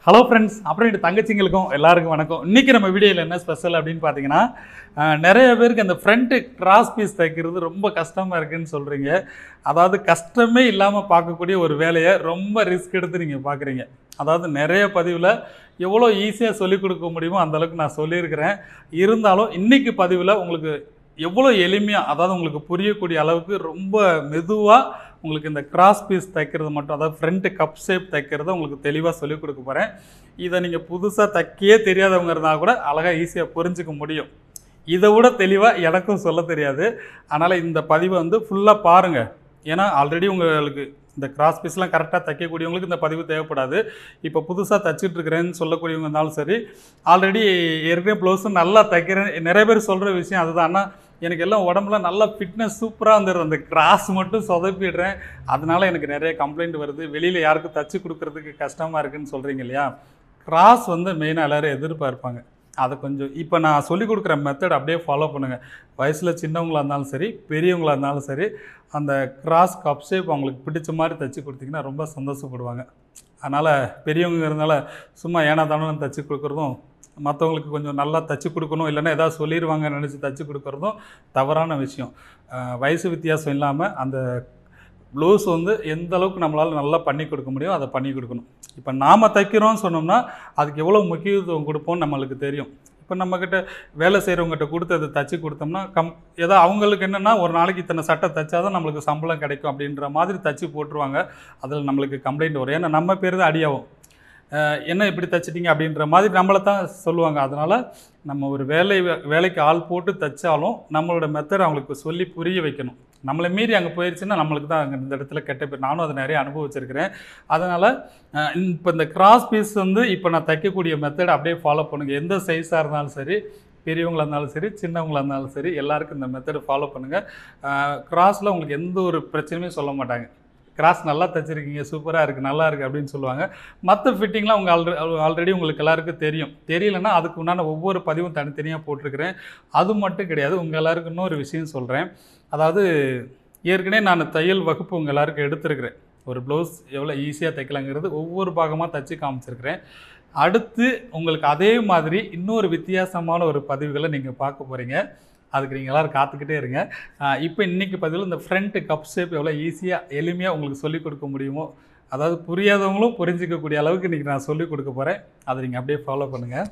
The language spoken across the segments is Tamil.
ஹலோ ஃப்ரெண்ட்ஸ் அப்புறம் என் தங்கச்சிங்களுக்கும் எல்லாருக்கும் வணக்கம் இன்றைக்கி நம்ம வீடியோவில் என்ன ஸ்பெஷல் அப்படின்னு பார்த்தீங்கன்னா அஹ், நிறைய பேருக்கு அந்த ஃப்ரண்ட்டு கிராஸ் பீஸ் தைக்கிறது ரொம்ப கஷ்டமாக இருக்குன்னு சொல்கிறீங்க அதாவது கஷ்டமே இல்லாமல் பார்க்கக்கூடிய ஒரு வேலையை ரொம்ப ரிஸ்க் எடுத்து நீங்கள் பார்க்குறீங்க அதாவது நிறைய பதிவில் எவ்வளோ ஈஸியாக சொல்லிக் கொடுக்க முடியுமோ அந்த அளவுக்கு நான் சொல்லியிருக்கிறேன் இருந்தாலும் இன்றைக்கி பதிவில் உங்களுக்கு எவ்வளோ எளிமையாக அதாவது உங்களுக்கு புரியக்கூடிய அளவுக்கு ரொம்ப மெதுவாக உங்களுக்கு இந்த கிராஸ் பீஸ் தைக்கிறது மட்டும் அதாவது ஃப்ரண்ட் கப் ஷேப் தைக்கிறத உங்களுக்கு தெளிவாக சொல்லிக் கொடுக்க போகிறேன் இதை நீங்கள் புதுசாக தைக்கவே தெரியாதவங்க இருந்தால் கூட அழகாக ஈஸியாக புரிஞ்சுக்க முடியும் இதை விட தெளிவாக எனக்கும் சொல்ல தெரியாது அதனால் இந்த பதிவை வந்து ஃபுல்லாக பாருங்கள் ஏன்னா ஆல்ரெடி உங்களுக்கு இந்த கிராஸ் பீஸ்லாம் கரெக்டாக தைக்கக்கூடியவங்களுக்கு இந்த பதிவு தேவைப்படாது இப்போ புதுசாக தச்சிட்டு இருக்கிறேன்னு சொல்லக்கூடியவங்க இருந்தாலும் சரி ஆல்ரெடி ஏற்கனவே ப்ளவுஸும் நல்லா தைக்கிறேன் நிறைய பேர் சொல்கிற விஷயம் அதுதான் ஆனால் எனக்கு எல்லாம் உடம்புல நல்லா ஃபிட்னஸ் சூப்பராக வந்துடுது அந்த கிராஸ் மட்டும் சொதப்பிடுறேன் அதனால எனக்கு நிறைய கம்ப்ளைண்ட் வருது வெளியில் யாருக்கும் தச்சு கொடுக்கறதுக்கு கஷ்டமாக இருக்குன்னு சொல்கிறீங்க இல்லையா கிராஸ் வந்து மெயினாக எல்லோரும் எதிர்பார்ப்பாங்க அதை கொஞ்சம் இப்போ நான் சொல்லிக் கொடுக்குற மெத்தட் அப்படியே ஃபாலோ பண்ணுங்கள் வயசில் சின்னவங்களா இருந்தாலும் சரி பெரியவங்களா இருந்தாலும் சரி அந்த கிராஸ் கப் ஷேப் அவங்களுக்கு பிடிச்ச மாதிரி தைச்சி கொடுத்தீங்கன்னா ரொம்ப சந்தோஷப்படுவாங்க அதனால் பெரியவங்க இருந்தால சும்மா ஏனா தானே தைச்சி கொடுக்குறதும் மற்றவங்களுக்கு கொஞ்சம் நல்லா தச்சு கொடுக்கணும் இல்லைன்னா ஏதாவது சொல்லிடுவாங்கன்னு நினச்சி தச்சு கொடுக்குறதும் தவறான விஷயம் அஹ் வயசு வித்தியாசம் இல்லாமல் அந்த ப்ளவுஸ் வந்து எந்த அளவுக்கு நம்மளால் நல்லா பண்ணி கொடுக்க முடியும் அதை பண்ணி கொடுக்கணும் இப்போ நாம் தைக்கிறோம்னு சொன்னோம்னா அதுக்கு எவ்வளோ முக்கியத்துவம் கொடுப்போம் நம்மளுக்கு தெரியும் இப்போ நம்மக்கிட்ட வேலை செய்கிறவங்ககிட்ட கொடுத்து அதை தச்சு கொடுத்தோம்னா கம் ஏதோ அவங்களுக்கு என்னென்னா ஒரு நாளைக்கு இத்தனை சட்டை தைச்சாதான் நம்மளுக்கு சம்பளம் கிடைக்கும் அப்படின்ற மாதிரி தச்சு போட்டுருவாங்க அதில் நம்மளுக்கு கம்ப்ளைண்ட் வரும் ஏன்னா நம்ம பேர் தான் அடியாகும் அஹ் என்ன இப்படி தைச்சிட்டீங்க அப்படின்ற மாதிரி நம்மளை தான் சொல்லுவாங்க அதனால் நம்ம ஒரு வேலை வேலைக்கு ஆள் போட்டு தைச்சாலும் நம்மளோட மெத்தட் அவங்களுக்கு சொல்லி புரிய வைக்கணும் நம்மளை மீறி அங்கே போயிடுச்சுன்னா நம்மளுக்கு தான் அங்கே இந்த இடத்துல கெட்ட பேர் நானும் அதை நிறைய அனுபவிச்சிருக்கிறேன் அதனால் இப்போ இந்த கிராஸ் பீஸ் வந்து இப்போ நான் தைக்கக்கூடிய மெத்தட் அப்படியே ஃபாலோ பண்ணுங்கள் எந்த சைஸாக இருந்தாலும் சரி பெரியவங்களா இருந்தாலும் சரி சின்னவங்களா இருந்தாலும் சரி எல்லாருக்கும் இந்த மெத்தடை ஃபாலோ பண்ணுங்கள் கிராஸில் உங்களுக்கு எந்த ஒரு பிரச்சனையுமே சொல்ல மாட்டாங்க கிராஸ் நல்லா தைச்சிருக்கீங்க சூப்பராக இருக்குது நல்லா இருக்குது அப்படின்னு சொல்லுவாங்க மற்ற ஃபிட்டிங்லாம் உங்கள் ஆல்ரெடி ஆல்ரெடி உங்களுக்கு எல்லாருக்கும் தெரியும் தெரியலன்னா அதுக்கு உண்டான ஒவ்வொரு பதிவும் தனித்தனியாக போட்டிருக்கிறேன் அது மட்டும் கிடையாது உங்கள் எல்லாருக்கும் இன்னொரு விஷயம் சொல்கிறேன் அதாவது ஏற்கனவே நான் தையல் வகுப்பு உங்கள் எல்லாருக்கும் எடுத்திருக்கிறேன் ஒரு ப்ளவுஸ் எவ்வளோ ஈஸியாக தைக்கலாங்கிறது ஒவ்வொரு பாகமாக தைச்சு காமிச்சிருக்கிறேன் அடுத்து உங்களுக்கு அதே மாதிரி இன்னொரு வித்தியாசமான ஒரு பதிவுகளை நீங்கள் பார்க்க போகிறீங்க அதுக்கு நீங்கள் எல்லோரும் காத்துக்கிட்டே இருங்க ஆஹ் இப்போ இன்றைக்கி பதிவில் இந்த ஃப்ரண்ட் கப் ஷேப் எவ்வளோ ஈஸியாக எளிமையாக உங்களுக்கு சொல்லிக் கொடுக்க முடியுமோ அதாவது புரியாதவங்களும் புரிஞ்சிக்கக்கூடிய அளவுக்கு இன்றைக்கி நான் சொல்லிக் கொடுக்க போகிறேன் அதை நீங்கள் அப்படியே ஃபாலோ பண்ணுங்கள்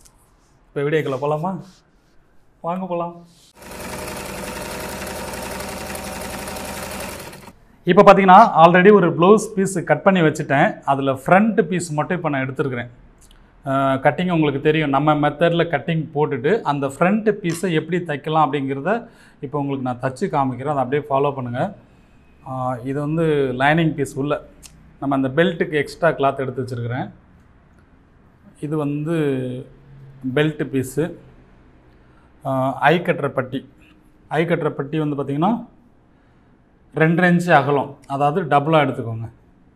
இப்போ வீடியோக்குள்ளே போகலாமா வாங்க போகலாம் இப்போ பார்த்தீங்கன்னா ஆல்ரெடி ஒரு ப்ளவுஸ் பீஸ் கட் பண்ணி வச்சுட்டேன் அதில் ஃப்ரண்ட் பீஸ் மட்டும் இப்போ நான் எடுத்துருக்கிறேன் கட்டிங் உங்களுக்கு தெரியும் நம்ம மெத்தடில் கட்டிங் போட்டுட்டு அந்த ஃப்ரண்ட் பீஸை எப்படி தைக்கலாம் அப்படிங்கிறத இப்போ உங்களுக்கு நான் தச்சு காமிக்கிறேன் அதை அப்படியே ஃபாலோ பண்ணுங்கள் இது வந்து லைனிங் பீஸ் உள்ள நம்ம அந்த பெல்ட்டுக்கு எக்ஸ்ட்ரா கிளாத் எடுத்து வச்சுருக்கிறேன் இது வந்து பெல்ட் பீஸு ஐ கட்டுற பட்டி ஐ கட்டுற பட்டி வந்து பார்த்திங்கன்னா ரெண்டரை இன்ச்சு அகலம் அதாவது டபுளாக எடுத்துக்கோங்க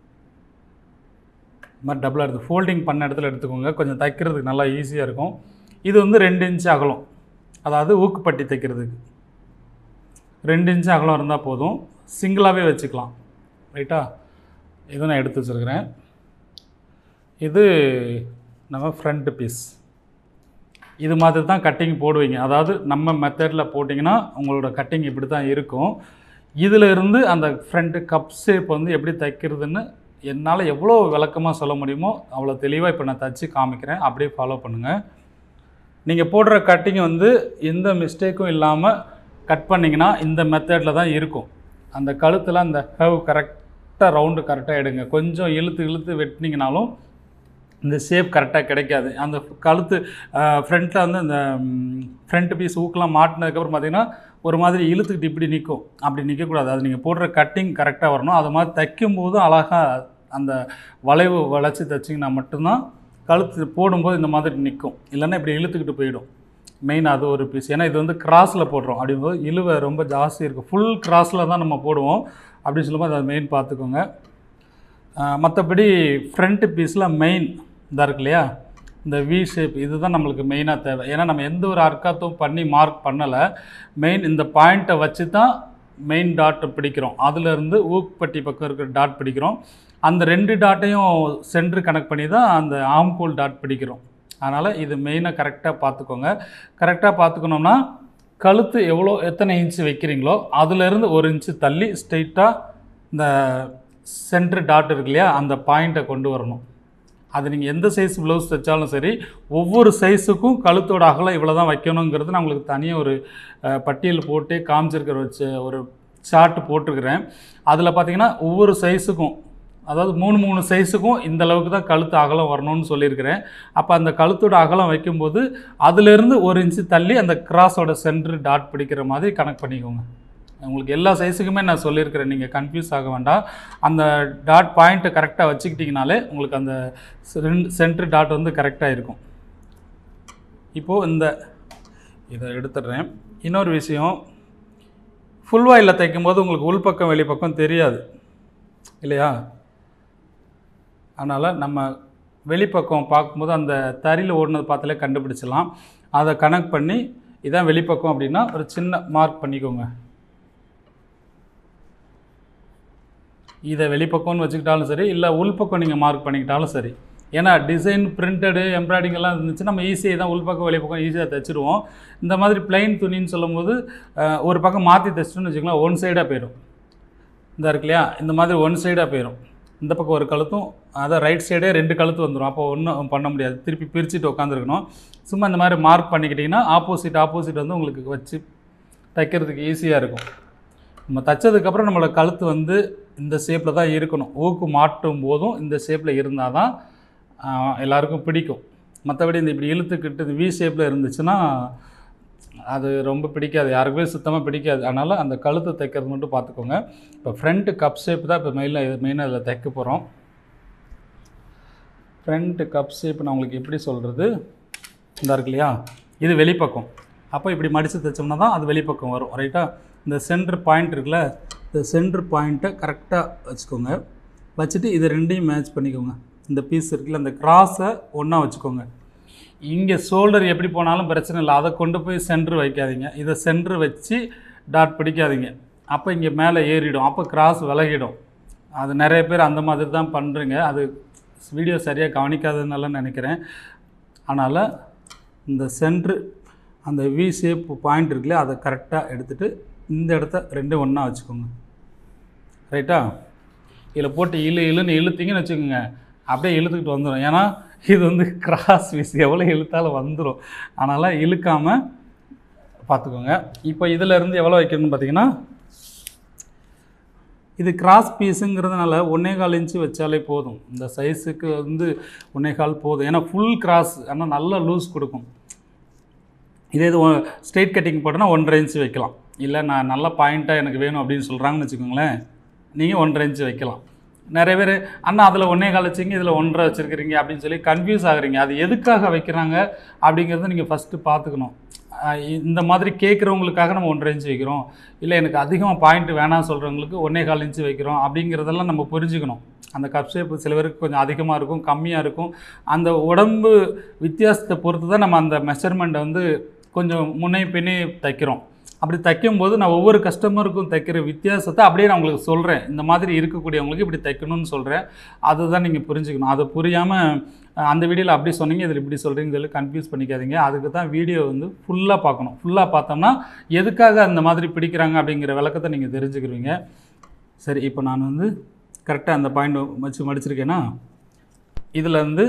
இந்த மாதிரி டபுளாக எடுத்து ஃபோல்டிங் பண்ண இடத்துல எடுத்துக்கோங்க கொஞ்சம் தைக்கிறதுக்கு நல்லா ஈஸியாக இருக்கும் இது வந்து ரெண்டு இன்ச்சு அகலம் அதாவது ஊக்குப்பட்டி தைக்கிறதுக்கு ரெண்டு இன்ச்சு அகலம் இருந்தால் போதும் சிங்கிளாகவே வச்சுக்கலாம் ரைட்டா இதை நான் எடுத்து வச்சுருக்கிறேன் இது நம்ம ஃப்ரண்ட் பீஸ் இது மாதிரி தான் கட்டிங் போடுவீங்க அதாவது நம்ம மெத்தடில் போட்டிங்கன்னா உங்களோட கட்டிங் இப்படி தான் இருக்கும் இதில் இருந்து அந்த ஃப்ரண்ட் கப் ஷேப் வந்து எப்படி தைக்கிறதுன்னு என்னால் எவ்வளோ விளக்கமாக சொல்ல முடியுமோ அவ்வளோ தெளிவாக இப்போ நான் தச்சு காமிக்கிறேன் அப்படியே ஃபாலோ பண்ணுங்கள் நீங்கள் போடுற கட்டிங் வந்து எந்த மிஸ்டேக்கும் இல்லாமல் கட் பண்ணிங்கன்னா இந்த மெத்தடில் தான் இருக்கும் அந்த கழுத்தில் அந்த ஹவ் கரெக்டாக ரவுண்டு கரெக்டாக எடுங்க கொஞ்சம் இழுத்து இழுத்து வெட்டினீங்கனாலும் இந்த ஷேப் கரெக்டாக கிடைக்காது அந்த கழுத்து ஃப்ரண்ட்டில் வந்து இந்த ஃப்ரண்ட் பீஸ் ஊக்கெலாம் மாட்டினதுக்கப்புறம் பார்த்தீங்கன்னா ஒரு மாதிரி இழுத்துக்கிட்டு இப்படி நிற்கும் அப்படி நிற்கக்கூடாது அது நீங்கள் போடுற கட்டிங் கரெக்டாக வரணும் அது மாதிரி தைக்கும் போதும் அழகாக அந்த வளைவு வளைச்சி தைச்சிங்கன்னா மட்டும்தான் கழுத்து போடும்போது இந்த மாதிரி நிற்கும் இல்லைன்னா இப்படி இழுத்துக்கிட்டு போயிடும் மெயின் அது ஒரு பீஸ் ஏன்னா இது வந்து கிராஸில் போடுறோம் அப்படிங்கும்போது இழுவை ரொம்ப ஜாஸ்தி இருக்கும் ஃபுல் கிராஸில் தான் நம்ம போடுவோம் அப்படின்னு சொல்லும்போது அதை மெயின் பார்த்துக்கோங்க மற்றபடி ஃப்ரண்ட் பீஸில் மெயின் இதாக இருக்கு இல்லையா இந்த வி ஷேப் இதுதான் நம்மளுக்கு மெயினாக தேவை ஏன்னா நம்ம எந்த ஒரு அர்க்காத்தும் பண்ணி மார்க் பண்ணலை மெயின் இந்த பாயிண்ட்டை வச்சு தான் மெயின் டாட் பிடிக்கிறோம் அதுலேருந்து ஊக்பட்டி பக்கம் இருக்கிற டாட் பிடிக்கிறோம் அந்த ரெண்டு டாட்டையும் சென்ட்ரு கனெக்ட் பண்ணி தான் அந்த ஆம்கோல் டாட் பிடிக்கிறோம் அதனால் இது மெயினாக கரெக்டாக பார்த்துக்கோங்க கரெக்டாக பார்த்துக்கணும்னா கழுத்து எவ்வளோ எத்தனை இன்ச்சு வைக்கிறீங்களோ அதுலேருந்து ஒரு இன்ச்சு தள்ளி ஸ்ட்ரெயிட்டாக இந்த சென்ட்ரு டாட் இருக்கு இல்லையா அந்த பாயிண்ட்டை கொண்டு வரணும் அது நீங்கள் எந்த சைஸ் ப்ளவுஸ் தைச்சாலும் சரி ஒவ்வொரு சைஸுக்கும் கழுத்தோட அகலம் இவ்வளோ தான் வைக்கணுங்கிறது நான் உங்களுக்கு தனியாக ஒரு அஹ், பட்டியல் போட்டு காமிச்சிருக்கிற வச்சு ஒரு சார்ட் போட்டிருக்கிறேன் அதில் பார்த்தீங்கன்னா ஒவ்வொரு சைஸுக்கும் அதாவது மூணு மூணு சைஸுக்கும் இந்த அளவுக்கு தான் கழுத்து அகலம் வரணும்னு சொல்லியிருக்கிறேன் அப்போ அந்த கழுத்தோட அகலம் வைக்கும்போது அதுலேருந்து ஒரு இன்ச்சு தள்ளி அந்த கிராஸோட சென்டர் டாட் பிடிக்கிற மாதிரி கனெக்ட் பண்ணிக்கோங்க உங்களுக்கு எல்லா சைஸுக்குமே நான் சொல்லியிருக்கிறேன் நீங்கள் கன்ஃபியூஸ் ஆக வேண்டாம் அந்த டாட் பாயிண்ட்டை கரெக்டாக வச்சுக்கிட்டிங்கனாலே உங்களுக்கு அந்த சென்டர் டாட் வந்து கரெக்டாக இருக்கும் இப்போது இந்த இதை எடுத்துடுறேன் இன்னொரு விஷயம் ஃபுல் வாயில் தைக்கும் போது உங்களுக்கு உள்பக்கம் வெளிப்பக்கம் தெரியாது இல்லையா அதனால் நம்ம வெளிப்பக்கம் பார்க்கும்போது அந்த தறியில் ஓடினது பார்த்தாலே கண்டுபிடிச்சிடலாம் அதை கனெக்ட் பண்ணி இதான் வெளிப்பக்கம் அப்படின்னா ஒரு சின்ன மார்க் பண்ணிக்கோங்க இதை வெளிப்பக்கம்னு வச்சுக்கிட்டாலும் சரி இல்லை உள்பக்கம் நீங்கள் மார்க் பண்ணிக்கிட்டாலும் சரி ஏன்னா டிசைன் பிரிண்டடு எம்ப்ராய்டிங் எல்லாம் இருந்துச்சு நம்ம ஈஸியாக தான் உள்பக்கம் வெளிப்பக்கம் ஈஸியாக தைச்சிருவோம் இந்த மாதிரி பிளைன் துணின்னு சொல்லும்போது அஹ், ஒரு பக்கம் மாற்றி தைச்சிட்டோம்னு வச்சுக்கலாம் ஒன் சைடாக போயிடும் இந்த இருக்கு இல்லையா இந்த மாதிரி ஒன் சைடாக போயிடும் இந்த பக்கம் ஒரு கழுத்தும் அதான் ரைட் சைடே ரெண்டு கழுத்து வந்துடும் அப்போ ஒன்றும் பண்ண முடியாது திருப்பி பிரிச்சுட்டு உட்காந்துருக்கணும் சும்மா இந்த மாதிரி மார்க் பண்ணிக்கிட்டிங்கன்னா ஆப்போசிட் ஆப்போசிட் வந்து உங்களுக்கு வச்சு தைக்கிறதுக்கு ஈஸியாக இருக்கும் நம்ம தைச்சதுக்கப்புறம் நம்மளோட கழுத்து வந்து இந்த ஷேப்பில் தான் இருக்கணும் ஊக்கு மாட்டும் போதும் இந்த ஷேப்பில் இருந்தால் தான் ஆஹ், எல்லாருக்கும் பிடிக்கும் மற்றபடி இந்த இப்படி இழுத்துக்கிட்டு இந்த வி ஷேப்பில் இருந்துச்சுன்னா அது ரொம்ப பிடிக்காது யாருக்குமே சுத்தமாக பிடிக்காது அதனால் அந்த கழுத்தை தைக்கிறது மட்டும் பார்த்துக்கோங்க இப்போ ஃப்ரண்ட்டு கப் ஷேப் தான் இப்போ மெயினாக மெயினாக இதில் தைக்க போகிறோம் ஃப்ரண்ட் கப் ஷேப் நான் உங்களுக்கு எப்படி சொல்கிறது இந்த இருக்கு இல்லையா இது வெளிப்பக்கம் அப்போ இப்படி மடித்து தைச்சோம்னா தான் அது வெளிப்பக்கம் வரும் ரைட்டா இந்த சென்டர் பாயிண்ட் இருக்குல்ல இந்த சென்டர் பாயிண்ட்டை கரெக்டாக வச்சுக்கோங்க வச்சுட்டு இது ரெண்டையும் மேட்ச் பண்ணிக்கோங்க இந்த பீஸ் இருக்குல்ல அந்த கிராஸை ஒன்றா வச்சுக்கோங்க இங்கே ஷோல்டர் எப்படி போனாலும் பிரச்சனை இல்லை அதை கொண்டு போய் சென்டர் வைக்காதீங்க இதை சென்டர் வச்சு டாட் பிடிக்காதீங்க அப்போ இங்கே மேலே ஏறிடும் அப்போ கிராஸ் விலகிடும் அது நிறைய பேர் அந்த மாதிரி தான் பண்ணுறீங்க அது வீடியோ சரியாக கவனிக்காததுனால நினைக்கிறேன் அதனால் இந்த சென்ட்ரு அந்த வி ஷேப் பாயிண்ட் இருக்குல்ல அதை கரெக்டாக எடுத்துகிட்டு இந்த இடத்த ரெண்டும் ஒன்றா வச்சுக்கோங்க ரைட்டா இதில் போட்டு இழு இழுன்னு இழுத்தீங்கன்னு வச்சுக்கோங்க அப்படியே இழுத்துக்கிட்டு வந்துடும் ஏன்னா இது வந்து கிராஸ் பீஸ் எவ்வளோ இழுத்தாலும் வந்துடும் அதனால் இழுக்காமல் பார்த்துக்கோங்க இப்போ இதில் இருந்து எவ்வளோ வைக்கணும்னு பார்த்தீங்கன்னா இது கிராஸ் பீஸுங்கிறதுனால ஒன்றே கால் இன்ச்சு வச்சாலே போதும் இந்த சைஸுக்கு வந்து ஒன்றே கால் போதும் ஏன்னா ஃபுல் கிராஸ் ஆனால் நல்லா லூஸ் கொடுக்கும் இதே இது ஸ்ட்ரெயிட் கட்டிங் போட்டோன்னா ஒன்றரை இன்ச்சு வைக்கலாம் இல்லை நான் நல்ல பாயிண்ட்டாக எனக்கு வேணும் அப்படின்னு சொல்கிறாங்கன்னு வச்சுக்கோங்களேன் நீங்கள் ஒன்றரை இன்ச்சு வைக்கலாம் நிறைய பேர் அண்ணா அதில் ஒன்றே கால் வச்சிங்க இதில் ஒன்றரை வச்சுருக்கிறீங்க அப்படின்னு சொல்லி கன்ஃபியூஸ் ஆகுறீங்க அது எதுக்காக வைக்கிறாங்க அப்படிங்கிறத நீங்கள் ஃபஸ்ட்டு பார்த்துக்கணும் ஆஹ் இந்த மாதிரி கேட்குறவங்களுக்காக நம்ம ஒன்றரை இன்ச்சு வைக்கிறோம் இல்லை எனக்கு அதிகமாக பாயிண்ட் வேணாம் சொல்கிறவங்களுக்கு ஒன்றே கால் இன்ச்சு வைக்கிறோம் அப்படிங்கிறதெல்லாம் நம்ம புரிஞ்சுக்கணும் அந்த கப் ஷேப் சில பேருக்கு கொஞ்சம் அதிகமாக இருக்கும் கம்மியாக இருக்கும் அந்த உடம்பு வித்தியாசத்தை பொறுத்து தான் நம்ம அந்த மெஷர்மெண்ட்டை வந்து கொஞ்சம் முன்னே பின்னே தைக்கிறோம் அப்படி தைக்கும்போது நான் ஒவ்வொரு கஸ்டமருக்கும் தைக்கிற வித்தியாசத்தை அப்படியே நான் உங்களுக்கு சொல்கிறேன் இந்த மாதிரி இருக்கக்கூடியவங்களுக்கு இப்படி தைக்கணும்னு சொல்கிறேன் அதுதான் நீங்கள் புரிஞ்சுக்கணும் அதை புரியாமல் அந்த வீடியோவில் அப்படி சொன்னீங்க இதில் இப்படி சொல்கிறீங்கன்னு சொல்லி கன்ஃபியூஸ் பண்ணிக்காதீங்க அதுக்கு தான் வீடியோ வந்து ஃபுல்லாக பார்க்கணும் ஃபுல்லாக பார்த்தோம்னா எதுக்காக அந்த மாதிரி பிடிக்கிறாங்க அப்படிங்கிற விளக்கத்தை நீங்கள் தெரிஞ்சுக்கிருவீங்க சரி இப்போ நான் வந்து கரெக்டாக அந்த பாயிண்ட் வச்சு மடிச்சிருக்கேன்னா இதில் வந்து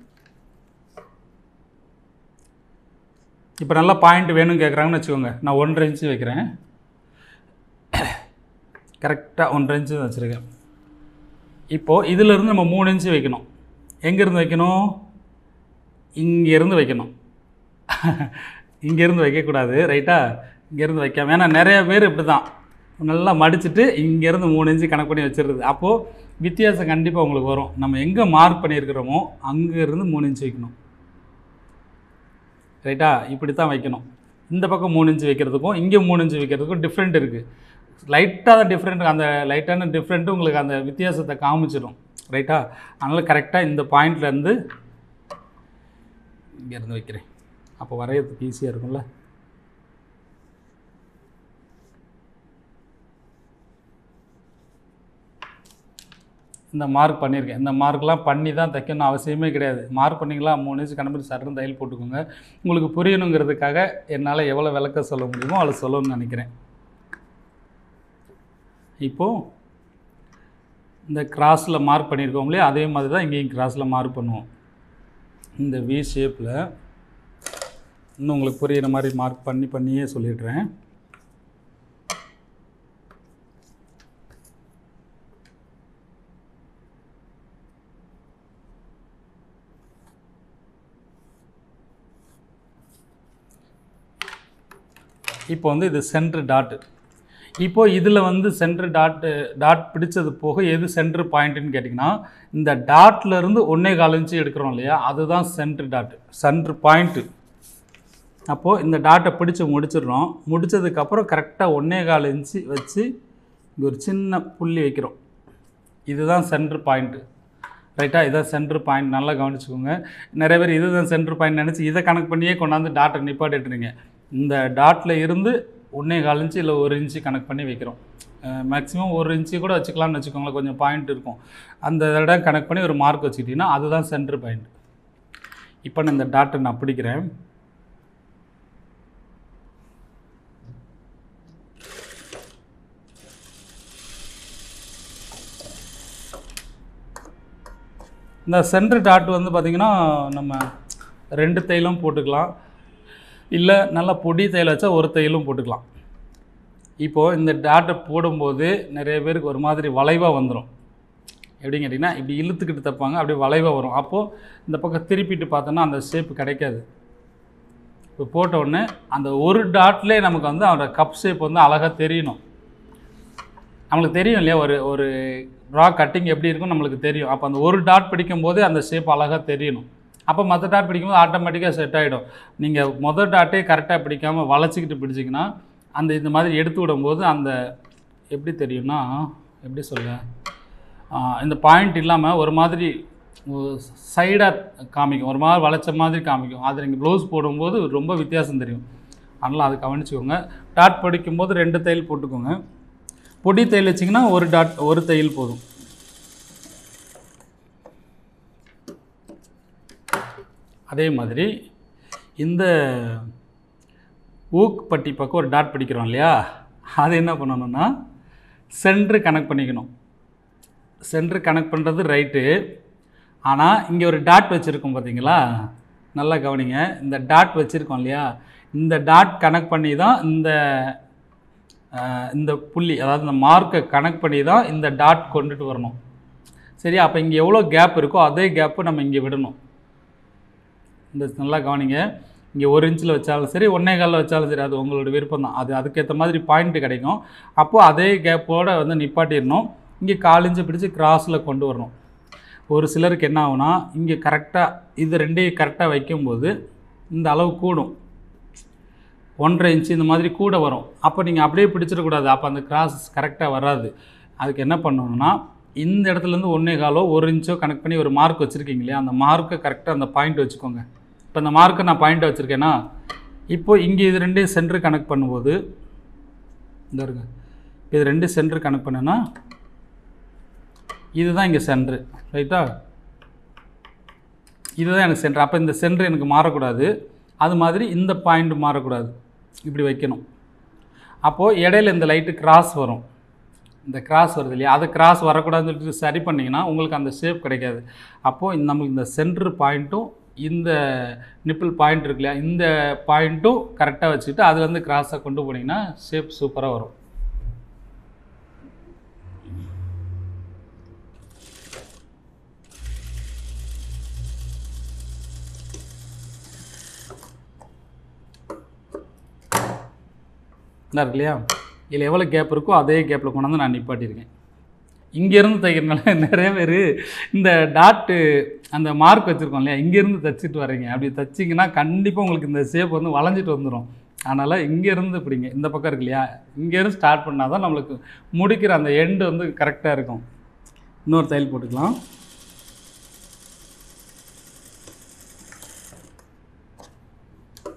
இப்போ நல்லா பாயிண்ட் வேணும்னு கேட்குறாங்கன்னு வச்சுக்கோங்க நான் ஒன்றரை இன்ச்சு வைக்கிறேன் கரெக்டாக ஒன்றரை இன்ச்சு வச்சுருக்கேன் இப்போது இதிலிருந்து நம்ம மூணு இன்ச்சு வைக்கணும் எங்கேருந்து வைக்கணும் இங்கேருந்து வைக்கணும் இங்கேருந்து வைக்கக்கூடாது ரைட்டா இங்கேருந்து வைக்காம ஏன்னா நிறைய பேர் இப்படி தான் நல்லா மடிச்சுட்டு இங்கேருந்து மூணு இன்ச்சு கணக்கு பண்ணி வச்சிடுறது அப்போது வித்தியாசம் கண்டிப்பாக உங்களுக்கு வரும் நம்ம எங்கே மார்க் பண்ணியிருக்கிறோமோ அங்கேருந்து மூணு இன்ச்சு வைக்கணும் ரைட்டா இப்படி தான் வைக்கணும் இந்த பக்கம் மூணு இன்ச்சு வைக்கிறதுக்கும் இங்கே மூணு இன்ச்சு வைக்கிறதுக்கும் டிஃப்ரெண்ட் இருக்குது லைட்டாக தான் டிஃப்ரெண்ட் அந்த லைட்டான டிஃப்ரெண்ட்டு உங்களுக்கு அந்த வித்தியாசத்தை காமிச்சிடும் ரைட்டா அதனால் கரெக்டாக இந்த பாயிண்ட்லேருந்து இங்கேருந்து வைக்கிறேன் அப்போ வரையறதுக்கு ஈஸியாக இருக்கும்ல இந்த மார்க் பண்ணியிருக்கேன் இந்த மார்க்லாம் பண்ணி தான் தைக்கணும் அவசியமே கிடையாது மார்க் பண்ணிங்களா மூணு இன்ச்சு கண்டுபிடிச்சி சட்டுன்னு தையல் போட்டுக்கோங்க உங்களுக்கு புரியணுங்கிறதுக்காக என்னால் எவ்வளோ விளக்க சொல்ல முடியுமோ அவ்வளோ சொல்லணும்னு நினைக்கிறேன் இப்போது இந்த கிராஸில் மார்க் பண்ணியிருக்கோம் இல்லையா அதே மாதிரி தான் இங்கேயும் கிராஸில் மார்க் பண்ணுவோம் இந்த வி ஷேப்பில் இன்னும் உங்களுக்கு புரியிற மாதிரி மார்க் பண்ணி பண்ணியே சொல்லிடுறேன் இப்போ வந்து இது சென்ட்ரு டாட்டு இப்போ இதில் வந்து சென்ட்ரு டாட்டு டாட் பிடிச்சது போக எது சென்ட்ரு பாயிண்ட்டுன்னு கேட்டிங்கன்னா இந்த டாட்ல இருந்து ஒன்றே கால் இன்ச்சு எடுக்கிறோம் இல்லையா அதுதான் சென்ட்ரு டாட்டு சென்ட்ரு பாயிண்ட்டு அப்போது இந்த டாட்டை பிடிச்சி முடிச்சிடுறோம் முடிச்சதுக்கப்புறம் கரெக்டாக ஒன்றே கால் இன்ச்சு வச்சு இங்கே ஒரு சின்ன புள்ளி வைக்கிறோம் இதுதான் சென்ட்ரு பாயிண்ட்டு ரைட்டா இதான் சென்ட்ரு பாயிண்ட் நல்லா கவனிச்சுக்கோங்க நிறைய பேர் இதுதான் சென்ட்ரு பாயிண்ட் நினச்சி இதை கணக்கு பண்ணியே கொண்டாந்து டாட்டை நிப்பாட்டிட்டுறீங்க இந்த டாட்டில் இருந்து ஒன்றே கால் இன்ச்சு இல்லை ஒரு இன்ச்சு கணக்கு பண்ணி வைக்கிறோம் மேக்ஸிமம் ஒரு இன்ச்சு கூட வச்சுக்கலாம்னு வச்சுக்கோங்களேன் கொஞ்சம் பாயிண்ட் இருக்கும் அந்த இடம் கணக்கு பண்ணி ஒரு மார்க் வச்சுக்கிட்டிங்கன்னா அதுதான் சென்ட்ரு பாயிண்ட் இப்போ நான் இந்த டாட்டை நான் பிடிக்கிறேன் இந்த சென்ட்ரு டாட் வந்து பார்த்திங்கன்னா நம்ம ரெண்டு தையலும் போட்டுக்கலாம் இல்லை நல்லா பொடி தையல் வச்சா ஒரு தையலும் போட்டுக்கலாம் இப்போது இந்த டாட்டை போடும்போது நிறைய பேருக்கு ஒரு மாதிரி வளைவாக வந்துடும் எப்படின்னு கேட்டிங்கன்னா இப்படி இழுத்துக்கிட்டு தைப்பாங்க அப்படியே வளைவாக வரும் அப்போது இந்த பக்கம் திருப்பிட்டு பார்த்தோன்னா அந்த ஷேப் கிடைக்காது இப்போ போட்ட உடனே அந்த ஒரு டாட்லேயே நமக்கு வந்து அவரோட கப் ஷேப் வந்து அழகாக தெரியணும் நம்மளுக்கு தெரியும் இல்லையா ஒரு ஒரு ரா கட்டிங் எப்படி இருக்கும் நம்மளுக்கு தெரியும் அப்போ அந்த ஒரு டாட் பிடிக்கும் போதே அந்த ஷேப் அழகாக தெரியணும் அப்போ மற்ற டாட் பிடிக்கும்போது ஆட்டோமேட்டிக்காக செட் ஆகிடும் நீங்கள் மொதல் டாட்டே கரெக்டாக பிடிக்காமல் வளைச்சிக்கிட்டு பிடிச்சிங்கன்னா அந்த இந்த மாதிரி எடுத்து விடும்போது அந்த எப்படி தெரியும்னா எப்படி சொல்ல ஆ, இந்த பாயிண்ட் இல்லாமல் ஒரு மாதிரி சைடாக காமிக்கும் ஒரு மாதிரி வளைச்ச மாதிரி காமிக்கும் அது நீங்கள் ப்ளவுஸ் போடும்போது ரொம்ப வித்தியாசம் தெரியும் அதனால் அதை கவனிச்சுக்கோங்க டாட் படிக்கும்போது ரெண்டு தையல் போட்டுக்கோங்க பொடி தையல் வச்சிங்கன்னா ஒரு டாட் ஒரு தையல் போதும் அதே மாதிரி இந்த ஊக் பட்டி பக்கம் ஒரு டாட் பிடிக்கிறோம் இல்லையா அது என்ன பண்ணணும்னா சென்ட்ரு கனெக்ட் பண்ணிக்கணும் சென்ட்ரு கனெக்ட் பண்ணுறது ரைட்டு ஆனால் இங்கே ஒரு டாட் வச்சுருக்கோம் பார்த்தீங்களா நல்லா கவனிங்க இந்த டாட் வச்சுருக்கோம் இல்லையா இந்த டாட் கனெக்ட் பண்ணி தான் இந்த அஹ், இந்த புள்ளி அதாவது இந்த மார்க்கை கனெக்ட் பண்ணி தான் இந்த டாட் கொண்டுட்டு வரணும் சரி அப்போ இங்கே எவ்வளோ கேப் இருக்கோ அதே கேப்பு நம்ம இங்கே விடணும் இந்த நல்லா கவனிங்க இங்கே ஒரு இன்ச்சில் வச்சாலும் சரி ஒன்றே காலில் வச்சாலும் சரி அது உங்களோட விருப்பம் தான் அது அதுக்கேற்ற மாதிரி பாயிண்ட் கிடைக்கும் அப்போது அதே கேப்போட வந்து நிப்பாட்டிடணும் இங்கே கால் இன்ச்சு பிடிச்சி கிராஸில் கொண்டு வரணும் ஒரு சிலருக்கு என்ன ஆகும்னா இங்கே கரெக்டாக இது ரெண்டையும் கரெக்டாக வைக்கும்போது இந்த அளவு கூடும் ஒன்றரை இன்ச்சு இந்த மாதிரி கூட வரும் அப்போ நீங்கள் அப்படியே பிடிச்சிடக்கூடாது அப்போ அந்த கிராஸ் கரெக்டாக வராது அதுக்கு என்ன பண்ணணும்னா இந்த இடத்துலேருந்து ஒன்றே காலோ ஒரு இன்ச்சோ கனெக்ட் பண்ணி ஒரு மார்க் வச்சுருக்கீங்க இல்லையா அந்த மார்க்கை கரெக்டாக அந்த பாயிண்ட் வச்சுக்கோங்க இப்போ இந்த மார்க்கை நான் பாயிண்ட் வச்சுருக்கேன்னா இப்போ இங்கே இது ரெண்டையும் சென்டர் கனெக்ட் பண்ணும்போது இந்த இருங்க இப்போ இது ரெண்டு சென்டர் கனெக்ட் பண்ணேன்னா இதுதான் இங்கே சென்ட்ரு ரைட்டா இதுதான் எனக்கு சென்டர் அப்போ இந்த சென்டர் எனக்கு மாறக்கூடாது அது மாதிரி இந்த பாயிண்ட் மாறக்கூடாது இப்படி வைக்கணும் அப்போது இடையில இந்த லைட்டு கிராஸ் வரும் இந்த கிராஸ் வருது இல்லையா அது கிராஸ் வரக்கூடாதுன்னு சொல்லிட்டு சரி பண்ணிங்கன்னா உங்களுக்கு அந்த ஷேப் கிடைக்காது அப்போது இந்த நம்மளுக்கு இந்த சென்டர் பாயிண்ட்டும் இந்த நிப்பிள் பாயிண்ட் இருக்கு இல்லையா இந்த பாயிண்ட்டும் கரெக்டாக வச்சுக்கிட்டு அதுலேருந்து கிராஸாக கொண்டு போனீங்கன்னா ஷேப் சூப்பராக வரும் இந்த இருக்கு இல்லையா இதில் எவ்வளோ கேப் இருக்கோ அதே கேப்பில் கொண்டாந்து நான் நிப்பாட்டியிருக்கேன் இங்கேருந்து தைக்கிறனால நிறைய பேர் இந்த டாட்டு அந்த மார்க் வச்சுருக்கோம் இல்லையா இங்கேருந்து தைச்சிட்டு வர்றீங்க அப்படி தைச்சிங்கன்னா கண்டிப்பாக உங்களுக்கு இந்த ஷேப் வந்து வளைஞ்சிட்டு வந்துடும் அதனால் இங்கேருந்து பிடிங்க இந்த பக்கம் இருக்கு இல்லையா இங்கேருந்து ஸ்டார்ட் பண்ணால் தான் நம்மளுக்கு முடிக்கிற அந்த எண்டு வந்து கரெக்டாக இருக்கும் இன்னொரு தையல் போட்டுக்கலாம்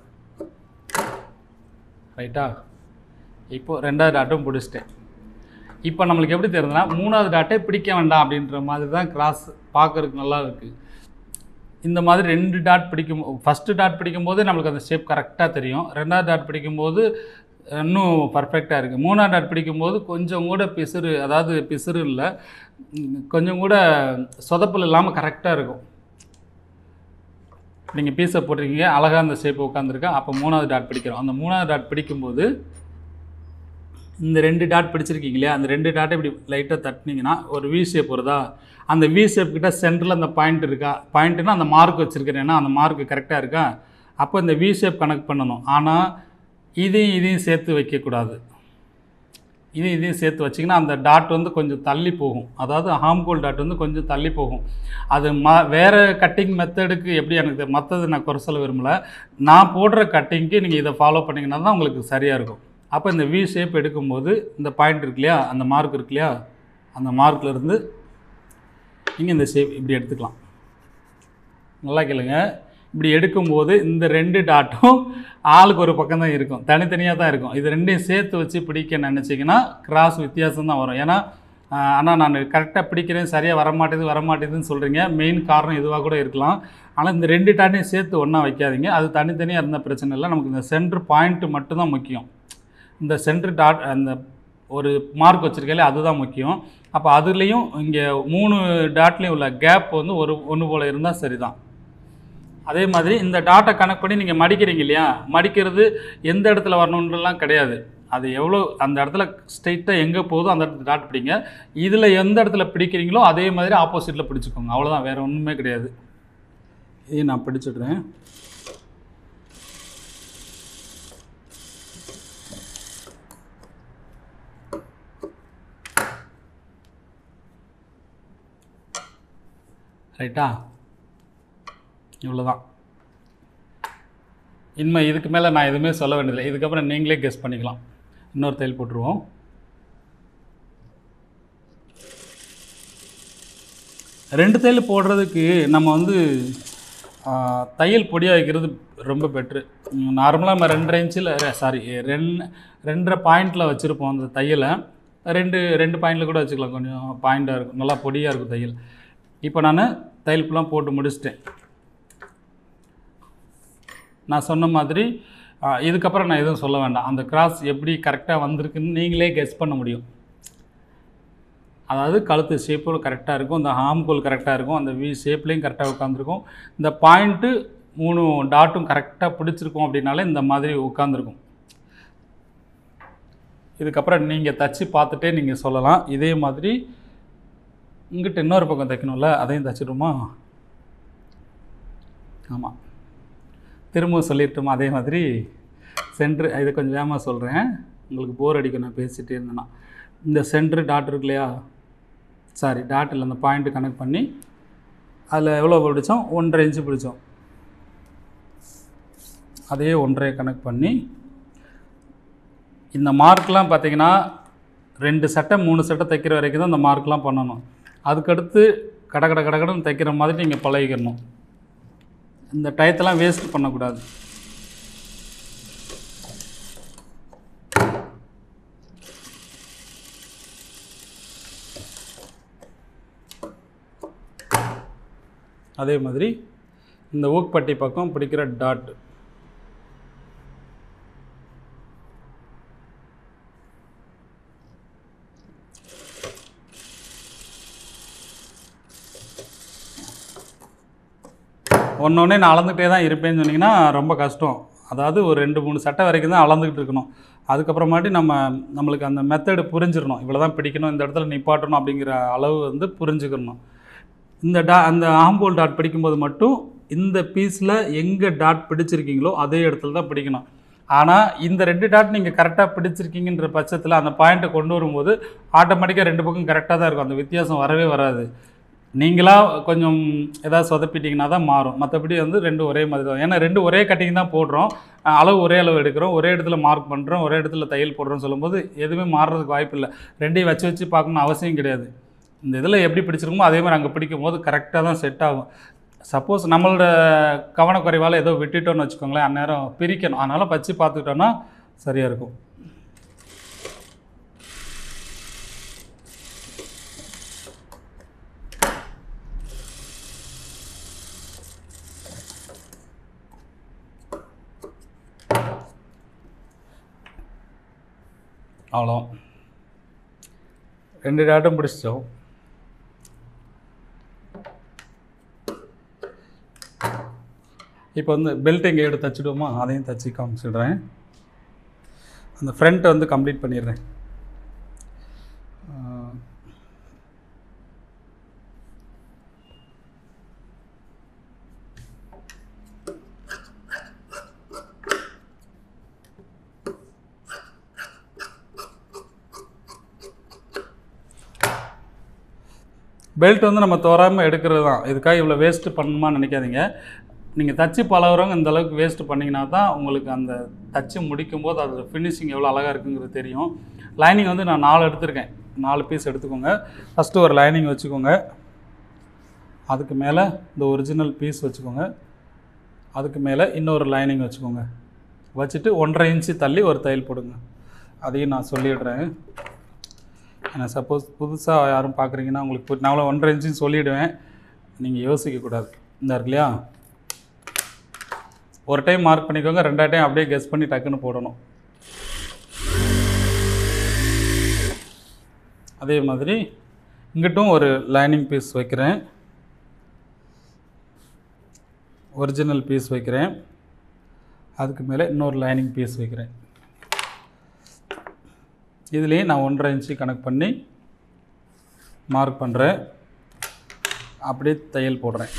ரைட்டா இப்போது ரெண்டாவது டாட்டும் பிடிச்சிட்டேன் இப்போ நம்மளுக்கு எப்படி தெரியுதுன்னா மூணாவது டாட்டே பிடிக்க வேண்டாம் அப்படின்ற மாதிரி தான் கிராஸ் பார்க்கறதுக்கு நல்லா இருக்குது இந்த மாதிரி ரெண்டு டாட் பிடிக்கும் ஃபஸ்ட்டு டாட் பிடிக்கும் போது நம்மளுக்கு அந்த ஷேப் கரெக்டாக தெரியும் ரெண்டாவது டாட் பிடிக்கும்போது இன்னும் பர்ஃபெக்டாக இருக்குது மூணாவது டாட் பிடிக்கும்போது கொஞ்சம் கூட பிசுறு அதாவது பிசுறு இல்லை ம், கொஞ்சம் கூட சொதப்பல் இல்லாமல் கரெக்டாக இருக்கும் நீங்கள் பீஸை போட்டிருக்கீங்க அழகாக அந்த ஷேப் உட்காந்துருக்கா அப்போ மூணாவது டாட் பிடிக்கிறோம் அந்த மூணாவது டாட் பிடிக்கும்போது இந்த ரெண்டு டாட் பிடிச்சிருக்கீங்க இல்லையா அந்த ரெண்டு டாட்டை இப்படி லைட்டாக தட்டினீங்கன்னா ஒரு வி ஷேப் வருதா அந்த வி ஷேப் கிட்ட சென்டரில் அந்த பாயிண்ட் இருக்கா பாயிண்ட்னா அந்த மார்க் வச்சுருக்கிறேன்னா அந்த மார்க் கரெக்டாக இருக்கா அப்போ இந்த வி ஷேப் கனெக்ட் பண்ணணும் ஆனால் இதையும் இதையும் சேர்த்து வைக்கக்கூடாது இதையும் இதையும் சேர்த்து வச்சிங்கன்னா அந்த டாட் வந்து கொஞ்சம் தள்ளி போகும் அதாவது ஹார்ம்கோல் டாட் வந்து கொஞ்சம் தள்ளி போகும் அது ம வேறு கட்டிங் மெத்தடுக்கு எப்படி எனக்கு மற்றது நான் குறை சொல்ல விரும்பல நான் போடுற கட்டிங்க்கு நீங்கள் இதை ஃபாலோ பண்ணிங்கன்னா தான் உங்களுக்கு சரியாக இருக்கும் அப்போ இந்த வி ஷேப் எடுக்கும்போது இந்த பாயிண்ட் இருக்கு இல்லையா அந்த மார்க் இருக்கு இல்லையா அந்த மார்க்ல இருந்து இங்கே இந்த ஷேப் இப்படி எடுத்துக்கலாம் நல்லா கேளுங்க இப்படி எடுக்கும்போது இந்த ரெண்டு டாட்டும் ஆளுக்கு ஒரு பக்கம் தான் இருக்கும் தனித்தனியாக தான் இருக்கும் இது ரெண்டையும் சேர்த்து வச்சு பிடிக்க நினச்சிங்கன்னா கிராஸ் வித்தியாசம் தான் வரும் ஏன்னா ஆனால் நான் கரெக்டாக பிடிக்கிறேன் சரியாக வரமாட்டேது வரமாட்டேதுன்னு சொல்கிறீங்க மெயின் காரணம் இதுவாக கூட இருக்கலாம் ஆனால் இந்த ரெண்டு டாட்டையும் சேர்த்து ஒன்றா வைக்காதீங்க அது தனித்தனியாக இருந்த பிரச்சனை இல்லை நமக்கு இந்த சென்டர் பாயிண்ட் மட்டும்தான் முக்கியம் இந்த சென்டர் டாட் அந்த ஒரு மார்க் வச்சுருக்கல அதுதான் முக்கியம் அப்போ அதுலேயும் இங்கே மூணு டாட்லேயும் உள்ள கேப் வந்து ஒரு ஒன்று போல் இருந்தால் சரிதான் அதே மாதிரி இந்த டாட்டை கனெக்ட் பண்ணி நீங்கள் மடிக்கிறீங்க இல்லையா மடிக்கிறது எந்த இடத்துல வரணுன்றலாம் கிடையாது அது எவ்வளோ அந்த இடத்துல ஸ்ட்ரைட்டாக எங்கே போகுதோ அந்த இடத்துல டாட் பிடிங்க இதில் எந்த இடத்துல பிடிக்கிறீங்களோ அதே மாதிரி ஆப்போசிட்டில் பிடிச்சிக்கோங்க அவ்வளோதான் வேறு ஒன்றுமே கிடையாது இதையும் நான் பிடிச்சிடுறேன் ரைட்டா இவ்வளோதான் இனிமே இதுக்கு மேலே நான் எதுவுமே சொல்ல வேண்டியதில்லை இதுக்கப்புறம் நீங்களே கெஸ் பண்ணிக்கலாம் இன்னொரு தையல் போட்டுருவோம் ரெண்டு தையல் போடுறதுக்கு நம்ம வந்து ஆ, தையல் பொடியாக வைக்கிறது ரொம்ப பெட்ரு நார்மலாக நம்ம ரெண்டரை இன்ச்சில் சாரி ரெண் ரெண்டரை பாயிண்டில் வச்சுருப்போம் அந்த தையலை ரெண்டு ரெண்டு பாயிண்டில் கூட வச்சுக்கலாம் கொஞ்சம் பாயிண்டாக இருக்கும் நல்லா பொடியாக இருக்கும் தையல் இப்போ நான் தையல் ஃபுல்லாக போட்டு முடிச்சிட்டேன் நான் சொன்ன மாதிரி ஆ, இதுக்கப்புறம் நான் எதுவும் சொல்ல வேண்டாம் அந்த கிராஸ் எப்படி கரெக்டாக வந்திருக்குன்னு நீங்களே கெஸ் பண்ண முடியும் அதாவது கழுத்து ஷேப்போடு கரெக்டாக இருக்கும் இந்த ஹாம்கோல் கரெக்டாக இருக்கும் அந்த வி ஷேப்லேயும் கரெக்டாக உட்காந்துருக்கும் இந்த பாயிண்ட்டு மூணு டாட்டும் கரெக்டாக பிடிச்சிருக்கும் அப்படின்னாலே இந்த மாதிரி உட்காந்துருக்கும் இதுக்கப்புறம் நீங்கள் தச்சு பார்த்துட்டே நீங்கள் சொல்லலாம் இதே மாதிரி இங்கிட்ட இன்னொரு பக்கம் தைக்கணும்ல அதையும் தச்சிடுமா ஆமாம் திரும்பவும் சொல்லிட்டுமா அதே மாதிரி சென்ட்ரு இதை கொஞ்சம் வேகமாக சொல்கிறேன் உங்களுக்கு போர் அடிக்கும் நான் பேசிகிட்டே இருந்தேன்னா இந்த சென்ட்ரு டாட் இருக்கு இல்லையா சாரி டாட் இல்லை அந்த பாயிண்ட்டு கனெக்ட் பண்ணி அதில் எவ்வளோ பிடிச்சோம் ஒன்றரை இன்ச்சு பிடிச்சோம் அதே ஒன்றரை கனெக்ட் பண்ணி இந்த மார்க்லாம் பார்த்தீங்கன்னா ரெண்டு சட்டை மூணு சட்டை தைக்கிற வரைக்கும் தான் இந்த மார்க்லாம் பண்ணணும் அதுக்கடுத்து கட கட கடகடன்னு தைக்கிற மாதிரி நீங்கள் பழகிக்கணும் இந்த டயத்தெல்லாம் வேஸ்ட் பண்ணக்கூடாது அதே மாதிரி இந்த ஊக்பட்டி பக்கம் பிடிக்கிற டாட் ஒன்றொன்னே நான் அளந்துக்கிட்டே தான் இருப்பேன்னு சொன்னீங்கன்னா ரொம்ப கஷ்டம் அதாவது ஒரு ரெண்டு மூணு சட்டை வரைக்கும் தான் அளந்துக்கிட்டு இருக்கணும் அதுக்கப்புறமாட்டி நம்ம நம்மளுக்கு அந்த மெத்தடு புரிஞ்சிடணும் இவ்வளோ தான் பிடிக்கணும் இந்த இடத்துல நிப்பாட்டணும் அப்படிங்கிற அளவு வந்து புரிஞ்சுக்கணும் இந்த டா அந்த ஆம்போல் டாட் பிடிக்கும்போது மட்டும் இந்த பீஸில் எங்கே டாட் பிடிச்சிருக்கீங்களோ அதே இடத்துல தான் பிடிக்கணும் ஆனால் இந்த ரெண்டு டாட் நீங்கள் கரெக்டாக பிடிச்சிருக்கீங்கன்ற பட்சத்தில் அந்த பாயிண்ட்டை கொண்டு வரும்போது ஆட்டோமேட்டிக்காக ரெண்டு பக்கம் கரெக்டாக தான் இருக்கும் அந்த வித்தியாசம் வரவே வராது நீங்களா கொஞ்சம் ஏதாவது சொதப்பிட்டீங்கன்னா தான் மாறும் மற்றபடி வந்து ரெண்டு ஒரே மாதிரி தான் ஏன்னா ரெண்டு ஒரே கட்டிங் தான் போடுறோம் அஹ் அளவு ஒரே அளவு எடுக்கிறோம் ஒரே இடத்துல மார்க் பண்ணுறோம் ஒரே இடத்துல தையல் போடுறோம் சொல்லும்போது எதுவுமே மாறுறதுக்கு வாய்ப்பு இல்லை ரெண்டையும் வச்சு வச்சு பார்க்கணும்னு அவசியம் கிடையாது இந்த இதில் எப்படி பிடிச்சிருக்குமோ அதே மாதிரி அங்கே பிடிக்கும் போது கரெக்டாக தான் செட் ஆகும் சப்போஸ் நம்மளோட கவனக்குறைவால் ஏதோ விட்டுட்டோம்னு வச்சுக்கோங்களேன் அந்நேரம் பிரிக்கணும் அதனால் வச்சு பார்த்துக்கிட்டோன்னா சரியாக இருக்கும் அவ்வளோ ரெண்டு டாட்டும் பிடிச்சிட்டோம் இப்போ வந்து பெல்ட் எங்கே எடுத்து தச்சுடுவோமா அதையும் தச்சு காமிச்சிடுறேன் அந்த ஃப்ரண்ட்டை வந்து கம்ப்ளீட் பண்ணிடுறேன் ஆஹ், பெல்ட் வந்து நம்ம தோறாமல் எடுக்கிறது தான் இதுக்காக இவ்வளோ வேஸ்ட்டு பண்ணணுமா நினைக்காதீங்க நீங்கள் தச்சு பழகுறவங்க இந்த அளவுக்கு வேஸ்ட் பண்ணிங்கன்னா தான் உங்களுக்கு அந்த தச்சு முடிக்கும் போது அதோட ஃபினிஷிங் எவ்வளோ அழகாக இருக்குங்கிறது தெரியும் லைனிங் வந்து நான் நாலு எடுத்திருக்கேன் நாலு பீஸ் எடுத்துக்கோங்க ஃபஸ்ட்டு ஒரு லைனிங் வச்சுக்கோங்க அதுக்கு மேலே இந்த ஒரிஜினல் பீஸ் வச்சுக்கோங்க அதுக்கு மேலே இன்னொரு லைனிங் வச்சுக்கோங்க வச்சுட்டு ஒன்றரை இன்ச்சு தள்ளி ஒரு தையல் போடுங்க அதையும் நான் சொல்லிடுறேன் ஏன்னா சப்போஸ் புதுசாக யாரும் பார்க்குறீங்கன்னா உங்களுக்கு புரி- நான் அவ்வளோ ஒன்றரை இன்ச்சுன்னு சொல்லிவிடுவேன் நீங்கள் யோசிக்கக்கூடாது இந்த இருக்கு இல்லையா ஒரு டைம் மார்க் பண்ணிக்கோங்க ரெண்டாவது டைம் அப்படியே கெஸ் பண்ணி டக்குன்னு போடணும் அதே மாதிரி இங்கிட்டும் ஒரு லைனிங் பீஸ் வைக்கிறேன் ஒரிஜினல் பீஸ் வைக்கிறேன் அதுக்கு மேலே இன்னொரு லைனிங் பீஸ் வைக்கிறேன் இதுலேயும் நான் ஒன்றரை இன்ச்சு கணக்கு பண்ணி மார்க் பண்ணுறேன் அப்படியே தையல் போடுறேன்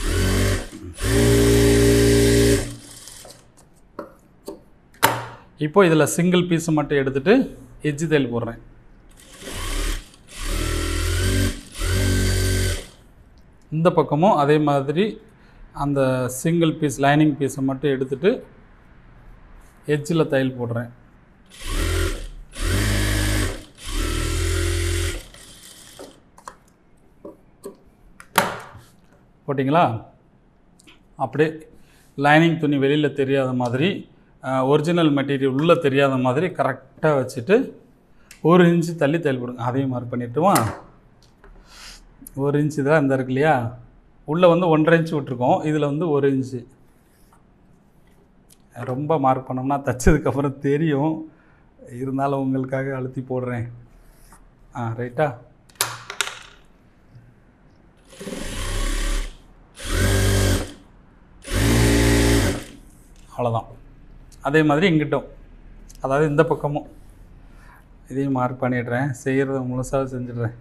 இப்போ இதில் சிங்கிள் பீஸை மட்டும் எடுத்துட்டு எஜ்ஜு தையல் போடுறேன் இந்த பக்கமும் அதே மாதிரி அந்த சிங்கிள் பீஸ் லைனிங் பீஸை மட்டும் எடுத்துட்டு எட்ஜில் தையல் போடுறேன் போட்டிங்களா அப்படியே லைனிங் துணி வெளியில் தெரியாத மாதிரி ஒரிஜினல் மெட்டீரியல் உள்ளே தெரியாத மாதிரி கரெக்டாக வச்சுட்டு ஒரு இன்ச்சு தள்ளி தையல் போடுங்க அதையும் மார்க் பண்ணிட்டுமா ஒரு இன்ச்சு தான் இந்த இருக்கு இல்லையா உள்ளே வந்து ஒன்றரை இன்ச்சு விட்ருக்கோம் இதில் வந்து ஒரு இன்ச்சு ரொம்ப மார்க் பண்ணோம்னா தச்சதுக்கப்புறம் தெரியும் இருந்தாலும் உங்களுக்காக அழுத்தி போடுறேன் ஆ ரைட்டா அவ்வளோதான் அதே மாதிரி இங்கிட்டும் அதாவது இந்த பக்கமும் இதையும் மார்க் பண்ணிடுறேன் செய்கிறத முழுசாக செஞ்சிடுறேன்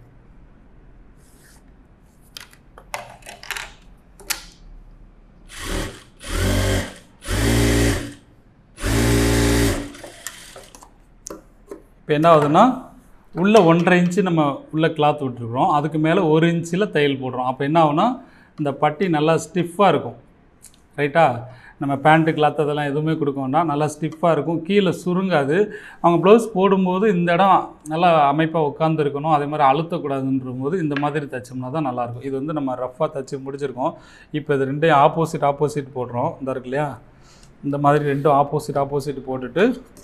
இப்போ என்ன ஆகுதுன்னா உள்ள ஒன்றரை இன்ச்சு நம்ம உள்ள கிளாத் விட்டுருக்குறோம் அதுக்கு மேலே ஒரு இன்ச்சில் தையல் போடுறோம் அப்போ என்ன ஆகும்னா இந்த பட்டி நல்லா ஸ்டிஃபாக இருக்கும் ரைட்டா நம்ம பேண்ட்டு கிளாத் அதெல்லாம் எதுவுமே கொடுக்க வேண்டாம் நல்லா ஸ்டிஃபாக இருக்கும் கீழே சுருங்காது அவங்க ப்ளவுஸ் போடும்போது இந்த இடம் நல்லா அமைப்பாக உட்காந்துருக்கணும் அதே மாதிரி அழுத்தக்கூடாதுன்ற போது இந்த மாதிரி தைச்சோம்னா தான் நல்லாயிருக்கும் இது வந்து நம்ம ரஃப்பாக தைச்சி முடிச்சிருக்கோம் இப்போ இது ரெண்டையும் ஆப்போசிட் ஆப்போசிட் போடுறோம் இந்த இருக்கு இல்லையா இந்த மாதிரி ரெண்டும் ஆப்போசிட் ஆப்போசிட் போட்டுட்டு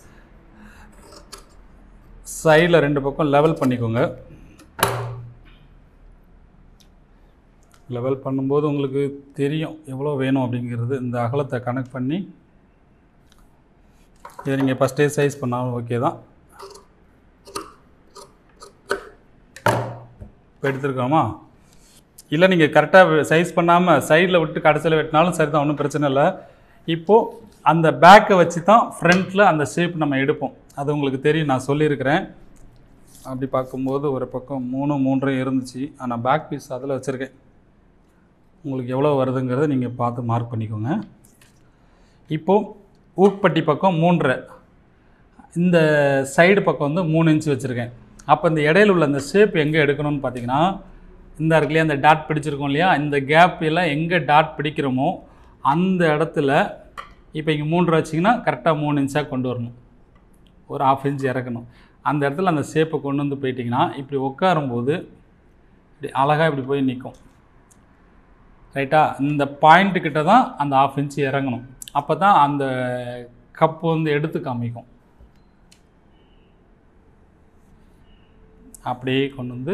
சைடில் ரெண்டு பக்கம் லெவல் பண்ணிக்கோங்க லெவல் பண்ணும்போது உங்களுக்கு தெரியும் எவ்வளோ வேணும் அப்படிங்கிறது இந்த அகலத்தை கனெக்ட் பண்ணி இதை நீங்கள் ஃபஸ்ட்டே சைஸ் பண்ணாலும் ஓகே தான் இப்போ எடுத்துருக்கோமா இல்லை நீங்கள் கரெக்டாக சைஸ் பண்ணாமல் சைடில் விட்டு கடைசியில் வெட்டினாலும் சரி தான் ஒன்றும் பிரச்சனை இல்லை இப்போது அந்த பேக்கை வச்சு தான் ஃப்ரண்ட்டில் அந்த ஷேப் நம்ம எடுப்போம் அது உங்களுக்கு தெரியும் நான் சொல்லியிருக்கிறேன் அப்படி பார்க்கும்போது ஒரு பக்கம் மூணு மூன்றும் இருந்துச்சு ஆனால் பேக் பீஸ் அதில் வச்சுருக்கேன் உங்களுக்கு எவ்வளோ வருதுங்கிறத நீங்கள் பார்த்து மார்க் பண்ணிக்கோங்க இப்போது ஊக்பட்டி பக்கம் மூன்றரை இந்த சைடு பக்கம் வந்து மூணு இன்ச்சு வச்சுருக்கேன் அப்போ இந்த இடையில உள்ள அந்த ஷேப் எங்கே எடுக்கணும்னு பார்த்தீங்கன்னா இந்த இருக்கு இல்லையா அந்த டாட் பிடிச்சிருக்கோம் இல்லையா இந்த கேப் எல்லாம் எங்கே டாட் பிடிக்கிறோமோ அந்த இடத்துல இப்போ இங்கே மூன்று வச்சிங்கன்னா கரெக்டாக மூணு இன்ச்சாக கொண்டு வரணும் ஒரு ஆஃப் இன்ச் இறக்கணும் அந்த இடத்துல அந்த ஷேப்பை கொண்டு வந்து போயிட்டிங்கன்னா இப்படி உட்காரும்போது இப்படி அழகாக இப்படி போய் நிற்கும் ரைட்டா இந்த பாயிண்ட்டு கிட்ட தான் அந்த ஆஃப் இன்ச் இறங்கணும் அப்போ தான் அந்த கப்பு வந்து எடுத்து காமிக்கும் அப்படியே கொண்டு வந்து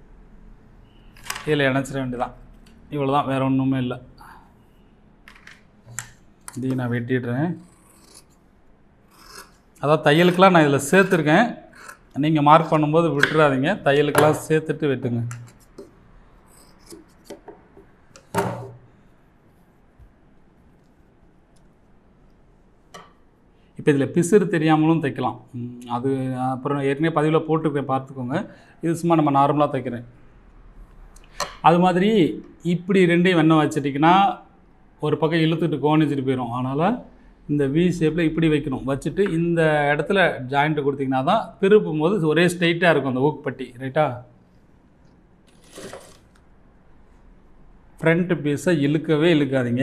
இதில் இணைச்சிட வேண்டியதான் இவ்வளோ தான் வேறு ஒன்றுமே இல்லை இதையும் நான் வெட்டிடுறேன் அதாவது தையலுக்கெலாம் நான் இதில் சேர்த்துருக்கேன் நீங்கள் மார்க் பண்ணும்போது விட்டுறாதீங்க தையலுக்கெல்லாம் சேர்த்துட்டு வெட்டுங்க இப்போ இதில் பிசுறு தெரியாமலும் தைக்கலாம் ம், அது அப்புறம் ஏற்கனவே பதிவில் போட்டிருக்கேன் பார்த்துக்கோங்க இது சும்மா நம்ம நார்மலாக தைக்கிறேன் அது மாதிரி இப்படி ரெண்டையும் வெண்ணெய் வச்சிட்டிங்கன்னா ஒரு பக்கம் இழுத்துட்டு கோணிச்சிட்டு போயிடும் அதனால் இந்த வி ஷேப்பில் இப்படி வைக்கணும் வச்சுட்டு இந்த இடத்துல ஜாயிண்ட்டு கொடுத்தீங்கன்னா தான் திருப்பும் போது ஒரே ஸ்ட்ரைட்டாக இருக்கும் அந்த ஊக்குப்பட்டி ரைட்டா ஃப்ரண்ட் பீஸை இழுக்கவே இழுக்காதீங்க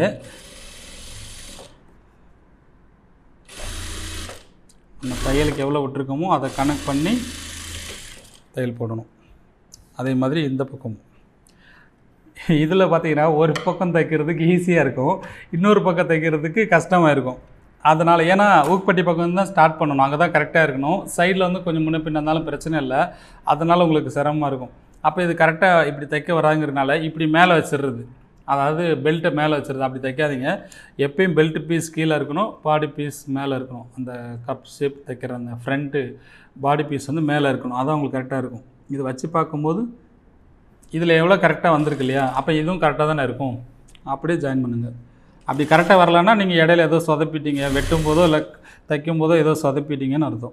நம்ம தையலுக்கு எவ்வளோ விட்டுருக்கோமோ அதை கனெக்ட் பண்ணி தையல் போடணும் அதே மாதிரி இந்த பக்கமும் இதில் பார்த்தீங்கன்னா ஒரு பக்கம் தைக்கிறதுக்கு ஈஸியாக இருக்கும் இன்னொரு பக்கம் தைக்கிறதுக்கு கஷ்டமாக இருக்கும் அதனால் ஏன்னா ஊக்குப்பட்டி பக்கம் தான் ஸ்டார்ட் பண்ணணும் அங்கே தான் கரெக்டாக இருக்கணும் சைடில் வந்து கொஞ்சம் முன்ன பின்ன இருந்தாலும் பிரச்சனை இல்லை அதனால் உங்களுக்கு சிரமமாக இருக்கும் அப்போ இது கரெக்டாக இப்படி தைக்க வராங்கிறதுனால இப்படி மேலே வச்சிடுறது அதாவது பெல்ட்டை மேலே வச்சிருது அப்படி தைக்காதீங்க எப்பயும் பெல்ட் பீஸ் கீழே இருக்கணும் பாடி பீஸ் மேலே இருக்கணும் அந்த கப் ஷேப் தைக்கிற அந்த ஃப்ரண்ட்டு பாடி பீஸ் வந்து மேலே இருக்கணும் அதான் உங்களுக்கு கரெக்டாக இருக்கும் இது வச்சு பார்க்கும்போது இதில் எவ்வளோ கரெக்டாக வந்திருக்கு இல்லையா அப்போ இதுவும் கரெக்டாக தானே இருக்கும் அப்படியே ஜாயின் பண்ணுங்கள் அப்படி கரெக்டாக வரலன்னா நீங்கள் இடையில ஏதோ சொதப்பிட்டீங்க வெட்டும் போதோ இல்லை தைக்கும் போதோ ஏதோ சொதப்பிட்டீங்கன்னு அர்த்தம்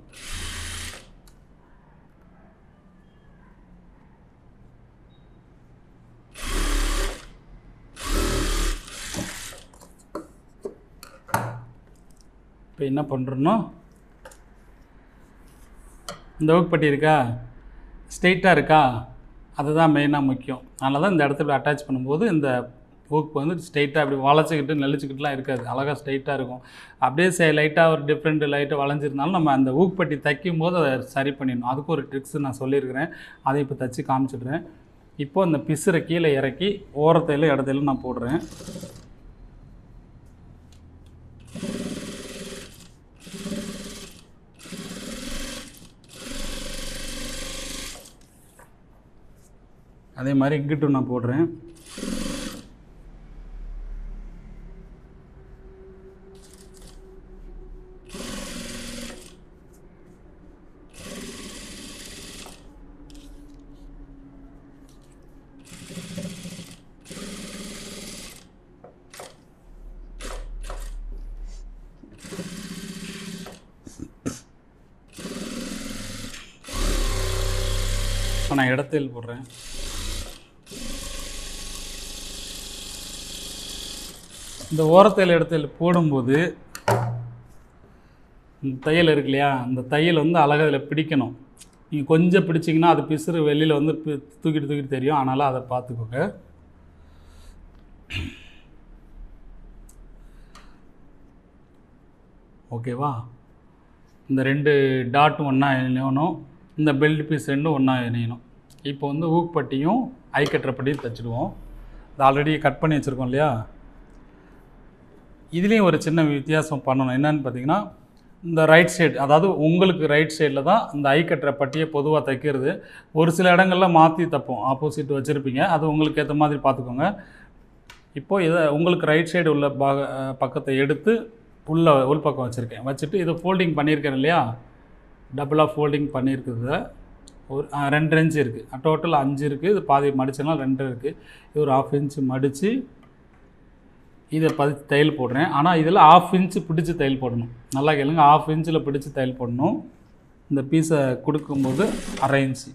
இப்போ என்ன பண்ணுறோன்னா இந்த ஊக்குப்பட்டி இருக்கா ஸ்ட்ரெயிட்டாக இருக்கா அதுதான் மெயினாக முக்கியம் அதனால தான் இந்த இடத்துல அட்டாச் பண்ணும்போது இந்த ஊக்கு வந்து ஸ்ட்ரெயிட்டாக அப்படி வளைச்சிக்கிட்டு நெளிச்சிக்கிட்டுலாம் இருக்காது அழகாக ஸ்ட்ரெயிட்டாக இருக்கும் அப்படியே சே லைட்டாக ஒரு டிஃப்ரெண்ட் லைட்டாக வளைஞ்சிருந்தாலும் நம்ம அந்த ஊக்குப்பட்டி தைக்கும் போது அதை சரி பண்ணிடணும் அதுக்கு ஒரு ட்ரிக்ஸ் நான் சொல்லியிருக்கிறேன் அதை இப்போ தச்சு காமிச்சிடுறேன் இப்போ இந்த பிசுரை கீழே இறக்கி ஓரத்தையில இடத்தையில நான் போடுறேன் அதே மாதிரி இங்கிட்டும் நான் போடுறேன் இப்போ நான் இடத்தில் போடுறேன் இந்த ஓரத்தையில் இடத்துல போடும்போது இந்த தையல் இருக்கு இல்லையா அந்த தையல் வந்து அழகாக இதில் பிடிக்கணும் நீங்கள் கொஞ்சம் பிடிச்சிங்கன்னா அது பிசுறு வெளியில் வந்து பி- தூக்கிட்டு தூக்கிட்டு தெரியும் அதனால் அதை பார்த்துக்கோங்க ஓகேவா இந்த ரெண்டு டாட்டும் ஒன்றா இணையணும் இந்த பெல்ட் பீஸ் ரெண்டும் ஒன்றா இணையணும் இப்போ வந்து ஊக்குப்பட்டியும் ஐ கட்டுறப்பட்டியும் தைச்சிடுவோம் இது ஆல்ரெடி கட் பண்ணி வச்சுருக்கோம் இல்லையா இதுலேயும் ஒரு சின்ன வித்தியாசம் பண்ணணும் என்னன்னு பார்த்தீங்கன்னா இந்த ரைட் சைடு அதாவது உங்களுக்கு ரைட் சைடில் தான் இந்த ஐ கட்டுற பட்டியை பொதுவாக தைக்கிறது ஒரு சில இடங்கள்ல மாற்றி தைப்போம் ஆப்போசிட் வச்சுருப்பீங்க அது உங்களுக்கு ஏற்ற மாதிரி பார்த்துக்கோங்க இப்போ இதை உங்களுக்கு ரைட் சைடு உள்ள பாக அஹ் பக்கத்தை எடுத்து உள்ள உள்பக்கம் வச்சுருக்கேன் வச்சுட்டு இதை ஃபோல்டிங் பண்ணியிருக்கேன் இல்லையா டபுளாக ஃபோல்டிங் பண்ணியிருக்குது ஒரு அஹ், ரெண்டு இன்ச்சு இருக்குது டோட்டல் அஞ்சு இருக்குது இது பாதி மடிச்சனால ரெண்டு இருக்குது இது ஒரு ஆஃப் இன்ச்சு மடித்து இதை பதி தையல் போடுறேன் ஆனால் இதில் ஆஃப் இன்ச்சு பிடிச்சி தையல் போடணும் நல்லா கேளுங்க ஆஃப் இன்ச்சில் பிடிச்சி தையல் போடணும் இந்த பீஸை கொடுக்கும்போது அரை இன்ச்சு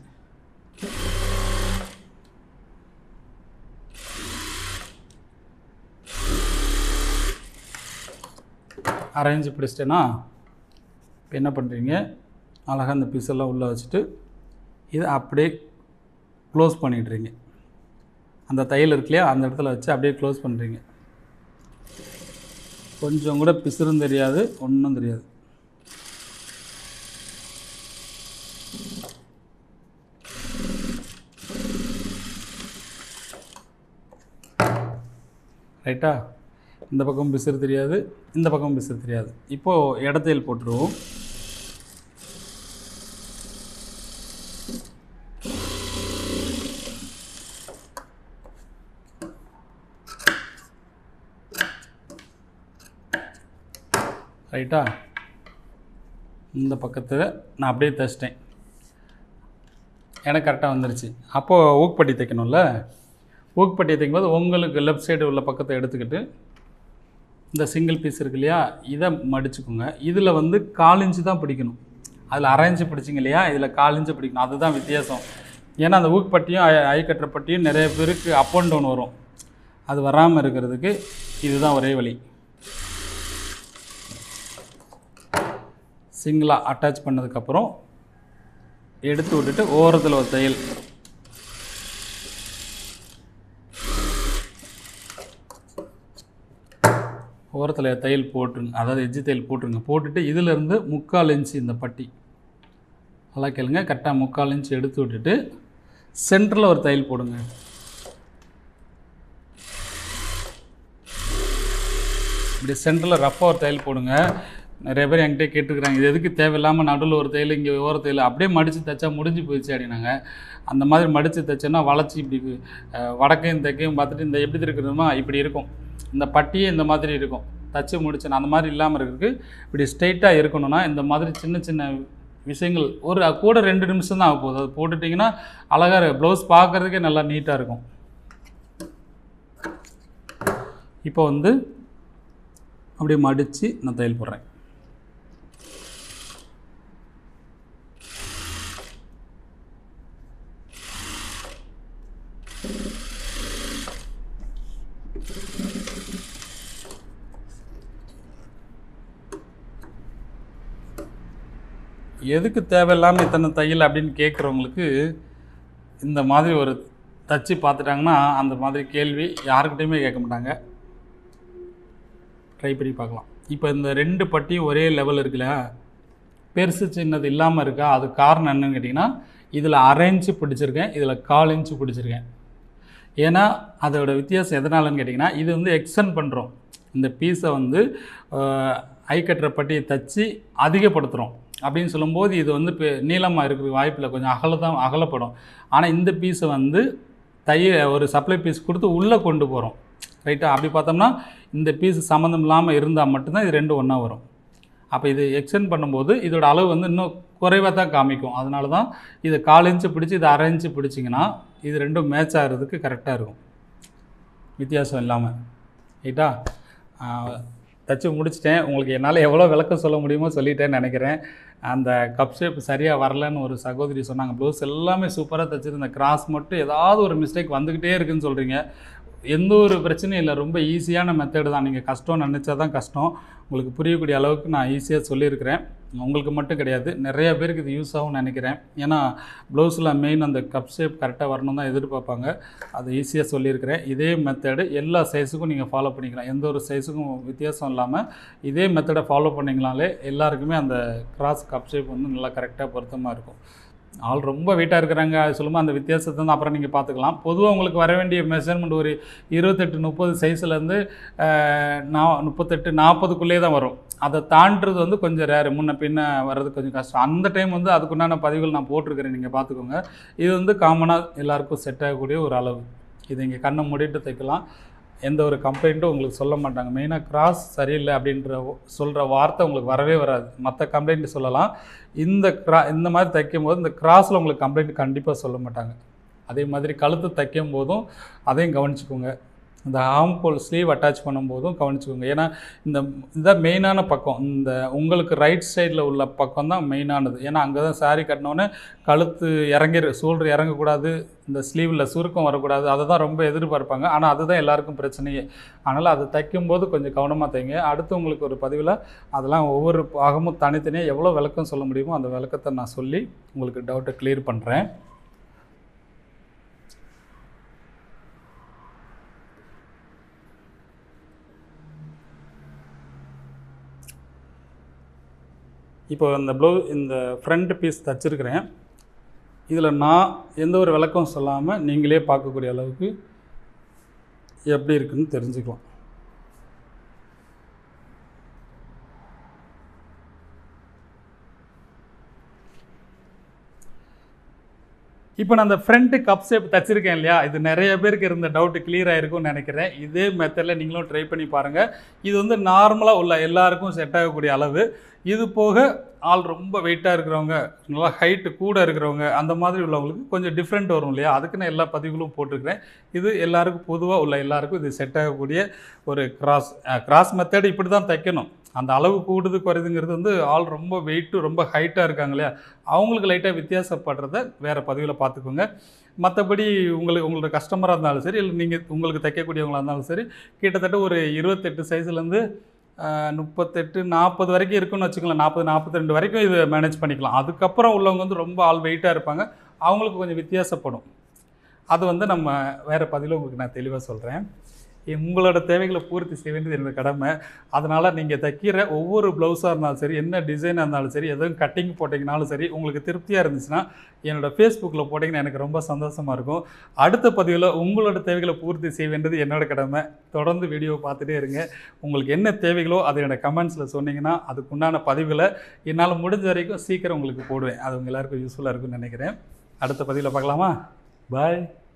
அரை இன்ச்சு பிடிச்சிட்டேன்னா இப்போ என்ன பண்ணுறீங்க அழகாக இந்த பீஸெல்லாம் உள்ளே வச்சுட்டு இதை அப்படியே க்ளோஸ் பண்ணிடுறீங்க அந்த தையல் இருக்கு இல்லையா அந்த இடத்துல வச்சு அப்படியே க்ளோஸ் பண்ணுறீங்க கொஞ்சம் கூட பிசுறும் தெரியாது ஒன்றும் தெரியாது ரைட்டா இந்த பக்கம் பிசுறு தெரியாது இந்த பக்கம் பிசுறு தெரியாது இப்போது இடத்தையில் போட்டுருவோம் ரைட்டா இந்த பக்கத்தில் நான் அப்படியே தைச்சிட்டேன் எனக்கு கரெக்டாக வந்துருச்சு அப்போது ஊக்குப்பட்டி தைக்கணும்ல ஊக்குப்பட்டி தைக்கும்போது உங்களுக்கு லெஃப்ட் சைடு உள்ள பக்கத்தை எடுத்துக்கிட்டு இந்த சிங்கிள் பீஸ் இருக்கு இல்லையா இதை மடிச்சுக்கோங்க இதில் வந்து கால் இன்ச்சு தான் பிடிக்கணும் அதில் அரை இன்ச்சு பிடிச்சிங்க இல்லையா இதில் கால் இன்ச்சு பிடிக்கணும் அதுதான் வித்தியாசம் ஏன்னா அந்த ஊக்குப்பட்டியும் ஐ ஐ கட்டுற பட்டியும் நிறைய பேருக்கு அப் அண்ட் டவுன் வரும் அது வராமல் இருக்கிறதுக்கு இதுதான் ஒரே வழி சிங்கிளாக அட்டாச் பண்ணதுக்கப்புறம் எடுத்து விட்டுட்டு ஓரத்தில் ஒரு தையல் ஓரத்தில் தையல் போட்டுருங்க அதாவது எஜ்ஜி தையல் போட்டுருங்க போட்டுட்டு இதிலேருந்து முக்கால் இன்ச்சு இந்த பட்டி நல்லா கேளுங்க கரெக்டாக முக்கால் இன்ச்சு எடுத்து விட்டுட்டு சென்டரில் ஒரு தையல் போடுங்க இப்படி சென்டரில் ரஃப்பாக ஒரு தையல் போடுங்க நிறைய பேர் என்கிட்ட கேட்டுக்கிறாங்க இது எதுக்கு தேவையில்லாமல் நடுவில் ஒரு தையல் இங்கே ஓர தையல் அப்படியே மடித்து தைச்சா முடிஞ்சு போயிடுச்சு அப்படின்னாங்க அந்த மாதிரி மடித்து தைச்சோன்னா வளைச்சி இப்படி அஹ், வடக்கையும் தெற்கையும் பார்த்துட்டு இந்த எப்படி இருக்கிறதுமா இப்படி இருக்கும் இந்த பட்டியே இந்த மாதிரி இருக்கும் தச்சு முடிச்சேன் அந்த மாதிரி இல்லாமல் இருக்கிறதுக்கு இப்படி ஸ்ட்ரைட்டாக இருக்கணும்னா இந்த மாதிரி சின்ன சின்ன விஷயங்கள் ஒரு கூட ரெண்டு நிமிஷம் தான் ஆக போகுது அது போட்டுட்டிங்கன்னா அழகாக இருக்கு ப்ளவுஸ் பார்க்குறதுக்கே நல்லா நீட்டாக இருக்கும் இப்போ வந்து அப்படியே மடித்து நான் தையல் போடுறேன் எதுக்கு தேவையில்லாமல் இத்தனை தையல் அப்படின்னு கேட்குறவங்களுக்கு இந்த மாதிரி ஒரு தச்சு பார்த்துட்டாங்கன்னா அந்த மாதிரி கேள்வி யாருக்கிட்டையுமே கேட்க மாட்டாங்க ட்ரை பண்ணி பார்க்கலாம் இப்போ இந்த ரெண்டு பட்டியும் ஒரே லெவல் இருக்குல்ல பெருசு சின்னது இல்லாமல் இருக்கா அது காரணம் என்னன்னு கேட்டிங்கன்னா இதில் அரை இன்ச்சு பிடிச்சிருக்கேன் இதில் கால் இன்ச்சு பிடிச்சிருக்கேன் ஏன்னா அதோட வித்தியாசம் எதனாலன்னு கேட்டிங்கன்னா இது வந்து எக்ஸ்டெண்ட் பண்ணுறோம் இந்த பீஸை வந்து ஐ கட்டுற பட்டியை தச்சு அதிகப்படுத்துகிறோம் அப்படின்னு சொல்லும்போது இது வந்து இப்போ நீளமாக இருக்கிற வாய்ப்பில் கொஞ்சம் அகல தான் அகலப்படும் ஆனால் இந்த பீஸை வந்து தைய ஒரு சப்ளை பீஸ் கொடுத்து உள்ளே கொண்டு போகிறோம் ரைட்டா அப்படி பார்த்தோம்னா இந்த பீஸ் சம்மந்தம் இல்லாமல் இருந்தால் மட்டும்தான் இது ரெண்டும் ஒன்றா வரும் அப்போ இது எக்ஸ்டெண்ட் பண்ணும்போது இதோட அளவு வந்து இன்னும் குறைவாக தான் காமிக்கும் அதனால தான் இதை கால் இன்ச்சு பிடிச்சி இதை அரை இன்ச்சு பிடிச்சிங்கன்னா இது ரெண்டும் மேட்ச் ஆகிறதுக்கு கரெக்டாக இருக்கும் வித்தியாசம் இல்லாமல் ரைட்டா தச்சு முடிச்சிட்டேன் உங்களுக்கு என்னால் எவ்வளோ விளக்கம் சொல்ல முடியுமோ சொல்லிட்டேன்னு நினைக்கிறேன் அந்த கப் ஷேப் சரியாக வரலன்னு ஒரு சகோதரி சொன்னாங்க ப்ளவுஸ் எல்லாமே சூப்பராக தச்சிருந்த கிராஸ் மட்டும் ஏதாவது ஒரு மிஸ்டேக் வந்துக்கிட்டே இருக்குன்னு சொல்கிறீங்க எந்த ஒரு பிரச்சனையும் இல்லை ரொம்ப ஈஸியான மெத்தடு தான் நீங்கள் கஷ்டம் நினச்சா தான் கஷ்டம் உங்களுக்கு புரியக்கூடிய அளவுக்கு நான் ஈஸியாக சொல்லியிருக்கிறேன் உங்களுக்கு மட்டும் கிடையாது நிறைய பேருக்கு இது யூஸ் ஆகும்னு நினைக்கிறேன் ஏன்னா ப்ளவுஸில் மெயின் அந்த கப் ஷேப் கரெக்டாக வரணும் தான் எதிர்பார்ப்பாங்க அது ஈஸியாக சொல்லியிருக்கிறேன் இதே மெத்தடு எல்லா சைஸுக்கும் நீங்கள் ஃபாலோ பண்ணிக்கலாம் எந்த ஒரு சைஸுக்கும் வித்தியாசம் இல்லாமல் இதே மெத்தடை ஃபாலோ பண்ணிங்கனாலே எல்லாருக்குமே அந்த கிராஸ் கப் ஷேப் வந்து நல்லா கரெக்டாக பொருத்தமாக இருக்கும் ஆள் ரொம்ப வெயிட்டாக இருக்கிறாங்க அது சொல்லும்போது அந்த வித்தியாசத்தை வந்து அப்புறம் நீங்கள் பார்த்துக்கலாம் பொதுவாக உங்களுக்கு வர வேண்டிய மெஷர்மெண்ட் ஒரு இருபத்தெட்டு முப்பது சைஸ்லேருந்து நா முப்பத்தெட்டு நாற்பதுக்குள்ளே தான் வரும் அதை தாண்டுறது வந்து கொஞ்சம் ரேரு முன்ன பின்ன வர்றது கொஞ்சம் கஷ்டம் அந்த டைம் வந்து அதுக்குண்டான பதிவுகள் நான் போட்டிருக்கிறேன் நீங்கள் பார்த்துக்கோங்க இது வந்து காமனாக எல்லாருக்கும் செட் ஆகக்கூடிய ஒரு அளவு இது இங்கே கண்ணை மூடிட்டு தைக்கலாம் எந்த ஒரு கம்ப்ளைண்ட்டும் உங்களுக்கு சொல்ல மாட்டாங்க மெயினாக கிராஸ் சரியில்லை அப்படின்ற சொல்கிற வார்த்தை உங்களுக்கு வரவே வராது மற்ற கம்ப்ளைண்ட் சொல்லலாம் இந்த கிரா இந்த மாதிரி தைக்கும் போது இந்த கிராஸில் உங்களுக்கு கம்ப்ளைண்ட் கண்டிப்பாக சொல்ல மாட்டாங்க அதே மாதிரி கழுத்து தைக்கும் போதும் அதையும் கவனிச்சுக்கோங்க இந்த ஆம்கோல் ஸ்லீவ் அட்டாச் பண்ணும்போதும் கவனிச்சுக்கோங்க ஏன்னா இந்த இதுதான் மெயினான பக்கம் இந்த உங்களுக்கு ரைட் சைடில் உள்ள பக்கம் தான் மெயினானது ஏன்னா அங்கே தான் சாரீ கட்டினோன்னே கழுத்து இறங்கிரு சோல்டர் இறங்கக்கூடாது இந்த ஸ்லீவில் சுருக்கம் வரக்கூடாது அதை தான் ரொம்ப எதிர்பார்ப்பாங்க ஆனால் அதுதான் எல்லாருக்கும் பிரச்சனையே அதனால் அதை தைக்கும்போது கொஞ்சம் கவனமாக தைங்க அடுத்து உங்களுக்கு ஒரு பதிவில் அதெல்லாம் ஒவ்வொரு பாகமும் தனித்தனியாக எவ்வளோ விளக்கம் சொல்ல முடியுமோ அந்த விளக்கத்தை நான் சொல்லி உங்களுக்கு டவுட்டை கிளியர் பண்ணுறேன் இப்போ இந்த ப்ளவு இந்த ஃப்ரண்ட் பீஸ் தச்சிருக்கிறேன் இதில் நான் எந்த ஒரு விளக்கம் சொல்லாமல் நீங்களே பார்க்கக்கூடிய அளவுக்கு எப்படி இருக்குன்னு தெரிஞ்சுக்கலாம் இப்போ நான் அந்த ஃப்ரண்ட் கப் ஷேப் தச்சிருக்கேன் இல்லையா இது நிறைய பேருக்கு இருந்த டவுட்டு கிளியர் ஆகிருக்கும்னு நினைக்கிறேன் இதே மெத்தடில் நீங்களும் ட்ரை பண்ணி பாருங்கள் இது வந்து நார்மலாக உள்ள எல்லாருக்கும் செட் ஆகக்கூடிய அளவு இது போக ஆள் ரொம்ப வெயிட்டாக இருக்கிறவங்க நல்லா ஹைட்டு கூட இருக்கிறவங்க அந்த மாதிரி உள்ளவங்களுக்கு கொஞ்சம் டிஃப்ரெண்ட் வரும் இல்லையா அதுக்கு நான் எல்லா பதிவுகளும் போட்டிருக்கிறேன் இது எல்லாருக்கும் பொதுவாக உள்ள எல்லாருக்கும் இது செட் ஆகக்கூடிய ஒரு கிராஸ் கிராஸ் மெத்தட் இப்படி தான் தைக்கணும் அந்த அளவு கூடுது குறையுதுங்கிறது வந்து ஆள் ரொம்ப வெயிட்டு ரொம்ப ஹைட்டாக இருக்காங்க இல்லையா அவங்களுக்கு லைட்டாக வித்தியாசப்படுறத வேறு பதிவில் பார்த்துக்கோங்க மற்றபடி உங்களுக்கு உங்களோட கஸ்டமராக இருந்தாலும் சரி இல்லை நீங்கள் உங்களுக்கு தைக்கக்கூடியவங்களாக இருந்தாலும் சரி கிட்டத்தட்ட ஒரு இருபத்தெட்டு சைஸ்லேருந்து முப்பத்தெட்டு நாற்பது வரைக்கும் இருக்குன்னு வச்சுக்கலாம் நாற்பது நாற்பத்தி ரெண்டு வரைக்கும் இது மேனேஜ் பண்ணிக்கலாம் அதுக்கப்புறம் உள்ளவங்க வந்து ரொம்ப ஆள் வெயிட்டாக இருப்பாங்க அவங்களுக்கு கொஞ்சம் வித்தியாசப்படும் அது வந்து நம்ம வேறு பதிவில் உங்களுக்கு நான் தெளிவாக சொல்கிறேன் உங்களோட தேவைகளை பூர்த்தி செய்ய வேண்டியது என்னோட கடமை அதனால் நீங்கள் தைக்கிற ஒவ்வொரு ப்ளவுஸாக இருந்தாலும் சரி என்ன டிசைனாக இருந்தாலும் சரி எதுவும் கட்டிங் போட்டிங்கனாலும் சரி உங்களுக்கு திருப்தியாக இருந்துச்சுன்னா என்னோடய ஃபேஸ்புக்கில் போட்டிங்கன்னா எனக்கு ரொம்ப சந்தோஷமாக இருக்கும் அடுத்த பதிவில் உங்களோட தேவைகளை பூர்த்தி செய்ய வேண்டியது என்னோட கடமை தொடர்ந்து வீடியோவை பார்த்துட்டே இருங்க உங்களுக்கு என்ன தேவைகளோ அதை என்னோட கமெண்ட்ஸில் சொன்னீங்கன்னா அதுக்குண்டான பதிவுகளை என்னால் முடிஞ்ச வரைக்கும் சீக்கிரம் உங்களுக்கு போடுவேன் அது உங்க எல்லாருக்கும் யூஸ்ஃபுல்லாக இருக்கும்னு நினைக்கிறேன் அடுத்த பதிவில் பார்க்கலாமா பாய்